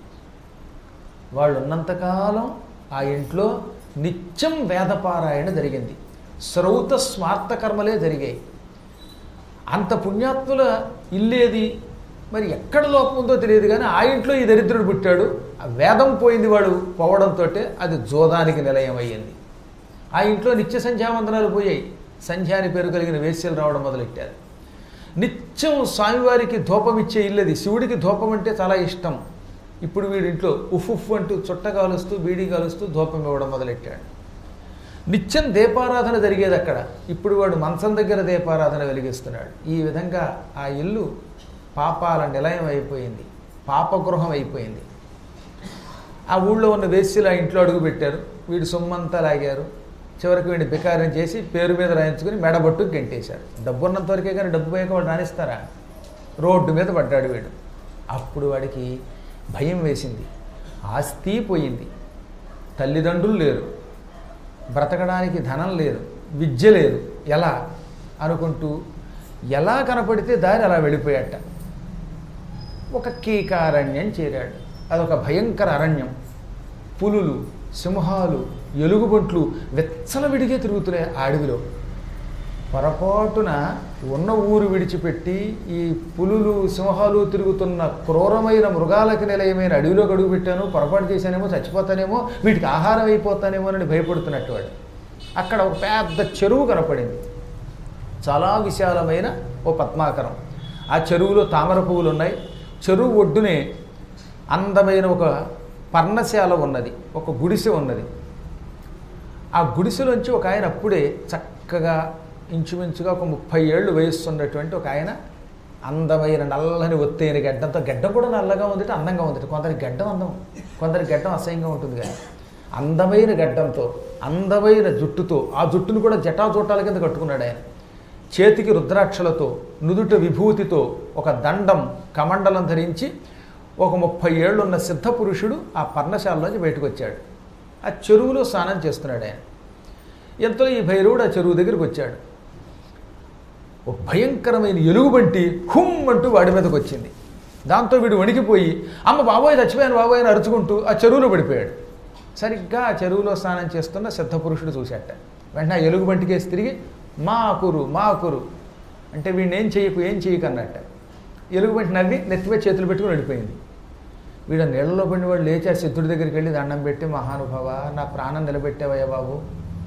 వాళ్ళు ఉన్నంతకాలం ఆ ఇంట్లో నిత్యం వేదపారాయణ జరిగింది శ్రౌత స్మార్త కర్మలే జరిగాయి అంత పుణ్యాత్ముల ఇల్లేది మరి ఎక్కడ లోపం ఉందో తెలియదు కానీ ఆ ఇంట్లో ఈ దరిద్రుడు పుట్టాడు ఆ వేదం పోయింది వాడు పోవడంతో అది జోదానికి నిలయం అయ్యింది ఆ ఇంట్లో నిత్య సంధ్యావందనాలు పోయాయి సంధ్య అని పేరు కలిగిన వేశ్యలు రావడం మొదలెట్టారు నిత్యం స్వామివారికి ధూపం ఇచ్చే ఇల్లది శివుడికి ధూపం అంటే చాలా ఇష్టం ఇప్పుడు వీడింట్లో ఉఫ్ ఉఫ్ అంటూ చుట్ట కాలుస్తూ బీడీ కాలుస్తూ ధూపం ఇవ్వడం మొదలెట్టాడు నిత్యం దీపారాధన జరిగేది అక్కడ ఇప్పుడు వాడు మంచం దగ్గర దీపారాధన వెలిగిస్తున్నాడు ఈ విధంగా ఆ ఇల్లు పాపాల నిలయం అయిపోయింది పాపగృహం అయిపోయింది ఆ ఊళ్ళో ఉన్న వేశ్యలు ఆ ఇంట్లో అడుగు పెట్టారు వీడు సొమ్మంతా లాగారు చివరికి వీడిని బికారం చేసి పేరు మీద రాయించుకుని మెడబొట్టు గెంటేశారు డబ్బు ఉన్నంత వరకే కానీ డబ్బు పోయాక వాడు రాణిస్తారా రోడ్డు మీద పడ్డాడు వీడు అప్పుడు వాడికి భయం వేసింది ఆస్తి పోయింది తల్లిదండ్రులు లేరు బ్రతకడానికి ధనం లేదు విద్య లేదు ఎలా అనుకుంటూ ఎలా కనపడితే దారి అలా వెళ్ళిపోయాట ఒక కీకారణ్యం చేరాడు అదొక భయంకర అరణ్యం పులులు సింహాలు ఎలుగుబంట్లు విచ్చలవిడిగే తిరుగుతున్నాయి ఆ అడవిలో పొరపాటున ఉన్న ఊరు విడిచిపెట్టి ఈ పులులు సింహాలు తిరుగుతున్న క్రూరమైన మృగాలకి నిలయమైన అడవిలోకి అడుగు పెట్టాను పొరపాటు చేశానేమో చచ్చిపోతానేమో వీటికి ఆహారం అయిపోతానేమో అని భయపడుతున్నట్టు వాడు అక్కడ ఒక పెద్ద చెరువు కనపడింది చాలా విశాలమైన ఓ పద్మాకరం ఆ చెరువులో తామర పువ్వులు ఉన్నాయి చెరువు ఒడ్డునే అందమైన ఒక పర్ణశాల ఉన్నది ఒక గుడిసె ఉన్నది ఆ గుడిసెలోంచి ఒక ఆయన అప్పుడే చక్కగా ఇంచుమించుగా ఒక ముప్పై ఏళ్ళు వయస్సున్నటువంటి ఒక ఆయన అందమైన నల్లని ఒత్తైన గడ్డంతో గడ్డం కూడా నల్లగా ఉంది అందంగా ఉంది కొందరి గడ్డం అందం కొందరి గడ్డం అసహ్యంగా ఉంటుంది కానీ అందమైన గడ్డంతో అందమైన జుట్టుతో ఆ జుట్టును కూడా జటాజోటాల కింద కట్టుకున్నాడు ఆయన చేతికి రుద్రాక్షలతో నుదుట విభూతితో ఒక దండం కమండలం ధరించి ఒక ముప్పై ఏళ్ళున్న సిద్ధ పురుషుడు ఆ పర్ణశాలలోంచి బయటకు వచ్చాడు ఆ చెరువులో స్నానం చేస్తున్నాడు ఆయన ఎంతో ఈ భైరవుడు ఆ చెరువు దగ్గరికి వచ్చాడు ఒక భయంకరమైన ఎలుగుబంటి హుమ్ అంటూ వాడి మీదకి వచ్చింది దాంతో వీడు వణికిపోయి అమ్మ బాబోయ్ చచ్చిపోయాను బాబోయ్ అని అరుచుకుంటూ ఆ చెరువులో పడిపోయాడు సరిగ్గా ఆ చెరువులో స్నానం చేస్తున్న సిద్ధపురుషుడు చూశాట వెంటనే ఆ ఎలుగుబంటికేసి తిరిగి మా కురు మా కురు అంటే వీడిని ఏం చేయకు ఏం చేయకు అన్నట్ట ఎలుగుబంటి నవ్వి నెత్తిపై చేతులు పెట్టుకుని వెళ్ళిపోయింది వీడు నీళ్ళలో పడిన వాడు లేచి ఆ సిద్ధుడి దగ్గరికి వెళ్ళి దండం పెట్టి మహానుభావ నా ప్రాణం నిలబెట్టావయ్యా బాబు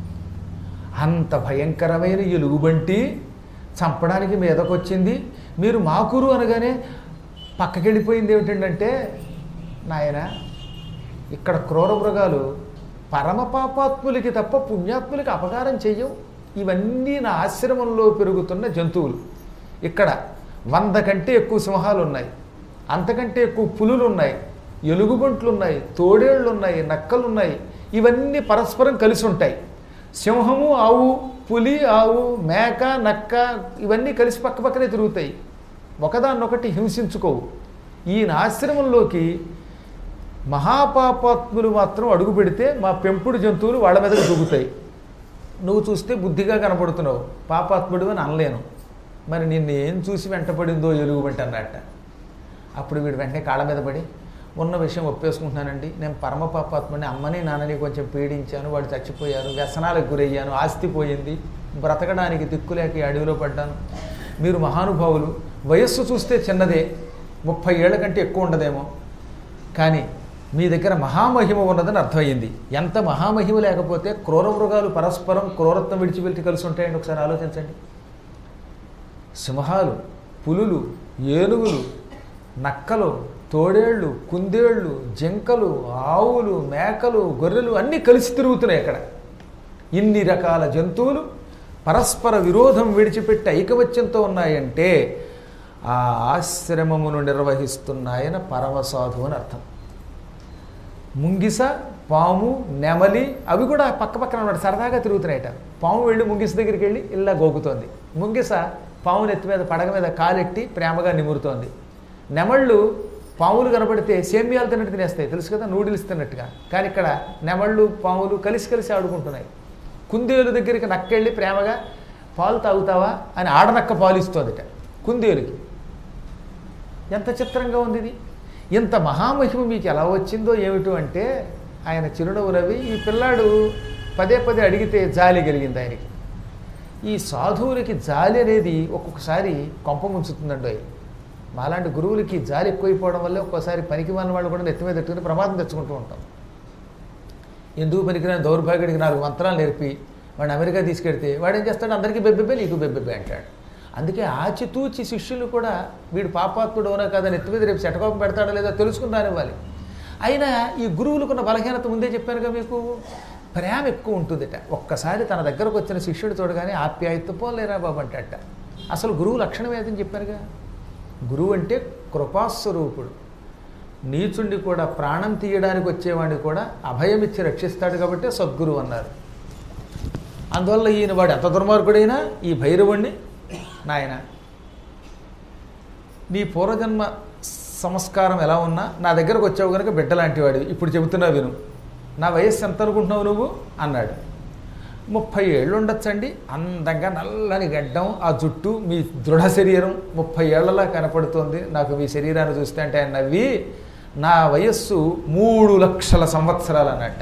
అంత భయంకరమైన ఎలుగుబంటి చంపడానికి మీదకొచ్చింది మీరు మాకురు అనగానే పక్కకెళ్ళిపోయింది ఏమిటంటే నాయన ఇక్కడ క్రూర మృగాలు పరమ పాపాత్ములకి తప్ప పుణ్యాత్ములకి అపకారం చెయ్యవు ఇవన్నీ నా ఆశ్రమంలో పెరుగుతున్న జంతువులు ఇక్కడ వంద కంటే ఎక్కువ సింహాలు ఉన్నాయి అంతకంటే ఎక్కువ పులులు ఉన్నాయి ఎలుగుబంట్లు ఉన్నాయి తోడేళ్ళు ఉన్నాయి నక్కలు ఉన్నాయి ఇవన్నీ పరస్పరం కలిసి ఉంటాయి సింహము ఆవు పులి ఆవు మేక నక్క ఇవన్నీ కలిసి పక్క పక్కనే తిరుగుతాయి ఒకదాన్నొకటి హింసించుకోవు ఈయన ఆశ్రమంలోకి మహాపాపాత్ములు మాత్రం అడుగు పెడితే మా పెంపుడు జంతువులు వాళ్ళ మీదకి దూకుతాయి నువ్వు చూస్తే బుద్ధిగా కనపడుతున్నావు పాపాత్ముడు అని అనలేను మరి నిన్ను ఏం చూసి వెంటపడిందో ఎలుగుబంటి అన్నట్ట అప్పుడు వీడు వెంటనే కాళ్ళ మీద పడి ఉన్న విషయం ఒప్పేసుకుంటున్నానండి నేను పరమ పాపాత్ముడిని అమ్మని నాన్నని కొంచెం పీడించాను వాడు చచ్చిపోయారు వ్యసనాలకు గురయ్యాను ఆస్తి పోయింది బ్రతకడానికి దిక్కులేక ఈ అడవిలో పడ్డాను మీరు మహానుభావులు వయస్సు చూస్తే చిన్నదే ముప్పై ఏళ్ల కంటే ఎక్కువ ఉండదేమో కానీ మీ దగ్గర మహామహిమ ఉన్నదని అర్థమైంది ఎంత మహామహిమ లేకపోతే క్రూర మృగాలు పరస్పరం క్రూరత్వం విడిచిపెట్టి కలిసి ఉంటాయండి ఒకసారి ఆలోచించండి సింహాలు పులులు ఏనుగులు నక్కలు తోడేళ్ళు కుందేళ్ళు జింకలు ఆవులు మేకలు గొర్రెలు అన్నీ కలిసి తిరుగుతున్నాయి ఇక్కడ ఇన్ని రకాల జంతువులు పరస్పర విరోధం విడిచిపెట్టి ఐకమత్యంతో ఉన్నాయంటే ఆ ఆశ్రమమును నిర్వహిస్తున్నాయన పరమసాధు అని అర్థం ముంగిస పాము నెమలి అవి కూడా పక్క పక్కన ఉన్నాడు సరదాగా తిరుగుతున్నాయట పాము వెళ్ళి ముంగిస దగ్గరికి వెళ్ళి ఇలా గోకుతోంది ముంగిస పాము నెత్తి మీద పడగ మీద కాలెట్టి ప్రేమగా నిమురుతోంది నెమళ్ళు పాములు కనపడితే సేమ్యాలు తిన్నట్టు తినేస్తాయి తెలుసు కదా నూడిల్స్ తిన్నట్టుగా కానీ ఇక్కడ నెమళ్ళు పాములు కలిసి కలిసి ఆడుకుంటున్నాయి కుందేలు దగ్గరికి నక్కెళ్ళి ప్రేమగా పాలు తాగుతావా అని ఆడనక్క పాలు ఇస్తోందిట కుందేలుకి ఎంత చిత్రంగా ఉంది ఇది ఇంత మహామహిమ మీకు ఎలా వచ్చిందో ఏమిటో అంటే ఆయన చిరునవ్వు నవ్వి ఈ పిల్లాడు పదే పదే అడిగితే జాలి కలిగింది ఆయనకి ఈ సాధువులకి జాలి అనేది ఒక్కొక్కసారి కొంప ముంచుతుందండి అవి మాలాంటి గురువులకి జాలి ఎక్కువైపోవడం వల్ల ఒక్కోసారి పనికి మాలిన వాళ్ళు కూడా నెత్తి మీద పెట్టుకుని ప్రమాదం తెచ్చుకుంటూ ఉంటాం ఎందుకు పనికిరాని దౌర్భాగ్యుడికి నాలుగు మంత్రాలు నేర్పి వాడిని అమెరికా తీసుకెడితే వాడు ఏం చేస్తాడు అందరికీ బెబ్బెబ్బే నీకు బెబ్బెబ్బే అంటాడు అందుకే ఆచితూచి శిష్యులు కూడా వీడు పాపాత్ముడు అవునా కదా నెత్తి మీద రేపు శటకోపం పెడతాడో లేదో తెలుసుకుని రానివ్వాలి అయినా ఈ గురువులకున్న బలహీనత ముందే చెప్పానుగా మీకు ప్రేమ ఎక్కువ ఉంటుందిట ఒక్కసారి తన దగ్గరకు వచ్చిన శిష్యుడు చూడగానే ఆప్యాయత పోలేరా బాబు అంటట అసలు గురువు లక్షణం ఏదని చెప్పారుగా గురువు అంటే కృపాస్వరూపుడు నీచుండి కూడా ప్రాణం తీయడానికి వచ్చేవాడిని కూడా అభయమిచ్చి రక్షిస్తాడు కాబట్టి సద్గురువు అన్నారు అందువల్ల ఈయన వాడు ఎంత దుర్మార్గుడైనా ఈ భైరవుణ్ణి నాయన నీ పూర్వజన్మ సంస్కారం ఎలా ఉన్నా నా దగ్గరకు వచ్చావు కనుక బిడ్డలాంటి వాడివి ఇప్పుడు చెబుతున్నా విను నా వయస్సు ఎంత అనుకుంటున్నావు నువ్వు అన్నాడు ముప్పై ఏళ్ళు ఉండొచ్చండి అందంగా నల్లని గడ్డం ఆ జుట్టు మీ దృఢ శరీరం ముప్పై ఏళ్లలా కనపడుతోంది నాకు మీ శరీరాన్ని చూస్తే అంటే ఆయన నవ్వి నా వయస్సు మూడు లక్షల సంవత్సరాలు అన్నట్ట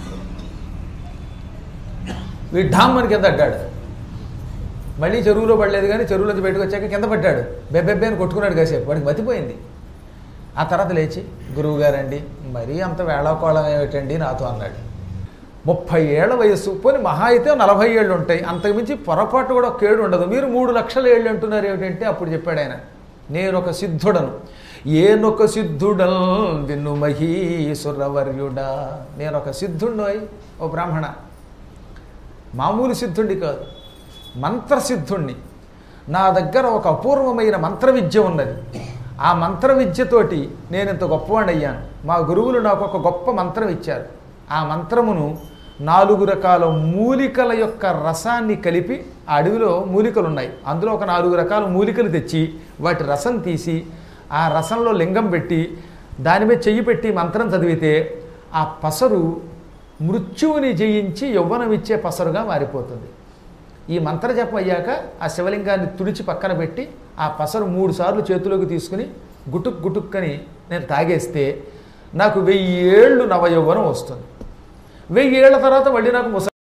వీడు ఢామ్మని కింద అడ్డాడు మళ్ళీ చెరువులో పడలేదు కానీ చెరువులోంచి బయటకు వచ్చాక కింద పడ్డాడు బెబ్బెబ్బే అని కొట్టుకున్నాడు కాసేపు వాడికి మతిపోయింది ఆ తర్వాత లేచి గురువు గారండి మరీ అంత వేళాకోళం ఏమిటండి నాతో అన్నాడు ముప్పై ఏళ్ల వయస్సు పోనీ మహా అయితే నలభై ఏళ్ళు ఉంటాయి అంతకుమించి పొరపాటు కూడా ఒక ఏడు ఉండదు మీరు మూడు లక్షల ఏళ్ళు అంటున్నారు ఏమిటంటే అప్పుడు చెప్పాడు ఆయన నేను ఒక సిద్ధుడను ఏనొక సిద్ధుడల్ విన్ను మహీసురవర్యుడా నేను ఒక సిద్ధుండోయ్ ఓ బ్రాహ్మణ మామూలు సిద్ధుండి కాదు మంత్రసిద్ధుణ్ణి నా దగ్గర ఒక అపూర్వమైన మంత్ర విద్య ఉన్నది ఆ మంత్ర విద్యతోటి నేను ఇంత గొప్పవాడిని అయ్యాను మా గురువులు నాకు ఒక గొప్ప మంత్రం ఇచ్చారు ఆ మంత్రమును నాలుగు రకాల మూలికల యొక్క రసాన్ని కలిపి ఆ అడవిలో మూలికలు ఉన్నాయి అందులో ఒక నాలుగు రకాల మూలికలు తెచ్చి వాటి రసం తీసి ఆ రసంలో లింగం పెట్టి దాని మీద చెయ్యి పెట్టి మంత్రం చదివితే ఆ పసరు మృత్యువుని జయించి యవ్వనమిచ్చే పసరుగా మారిపోతుంది ఈ మంత్రజపం అయ్యాక ఆ శివలింగాన్ని తుడిచి పక్కన పెట్టి ఆ పసరు మూడు సార్లు చేతిలోకి తీసుకుని గుటుక్ గుటుక్కని నేను తాగేస్తే నాకు వెయ్యి ఏళ్ళు నవయౌవనం వస్తుంది వెయ్యి ఏళ్ల తర్వాత మళ్ళీ నాకు ముసలి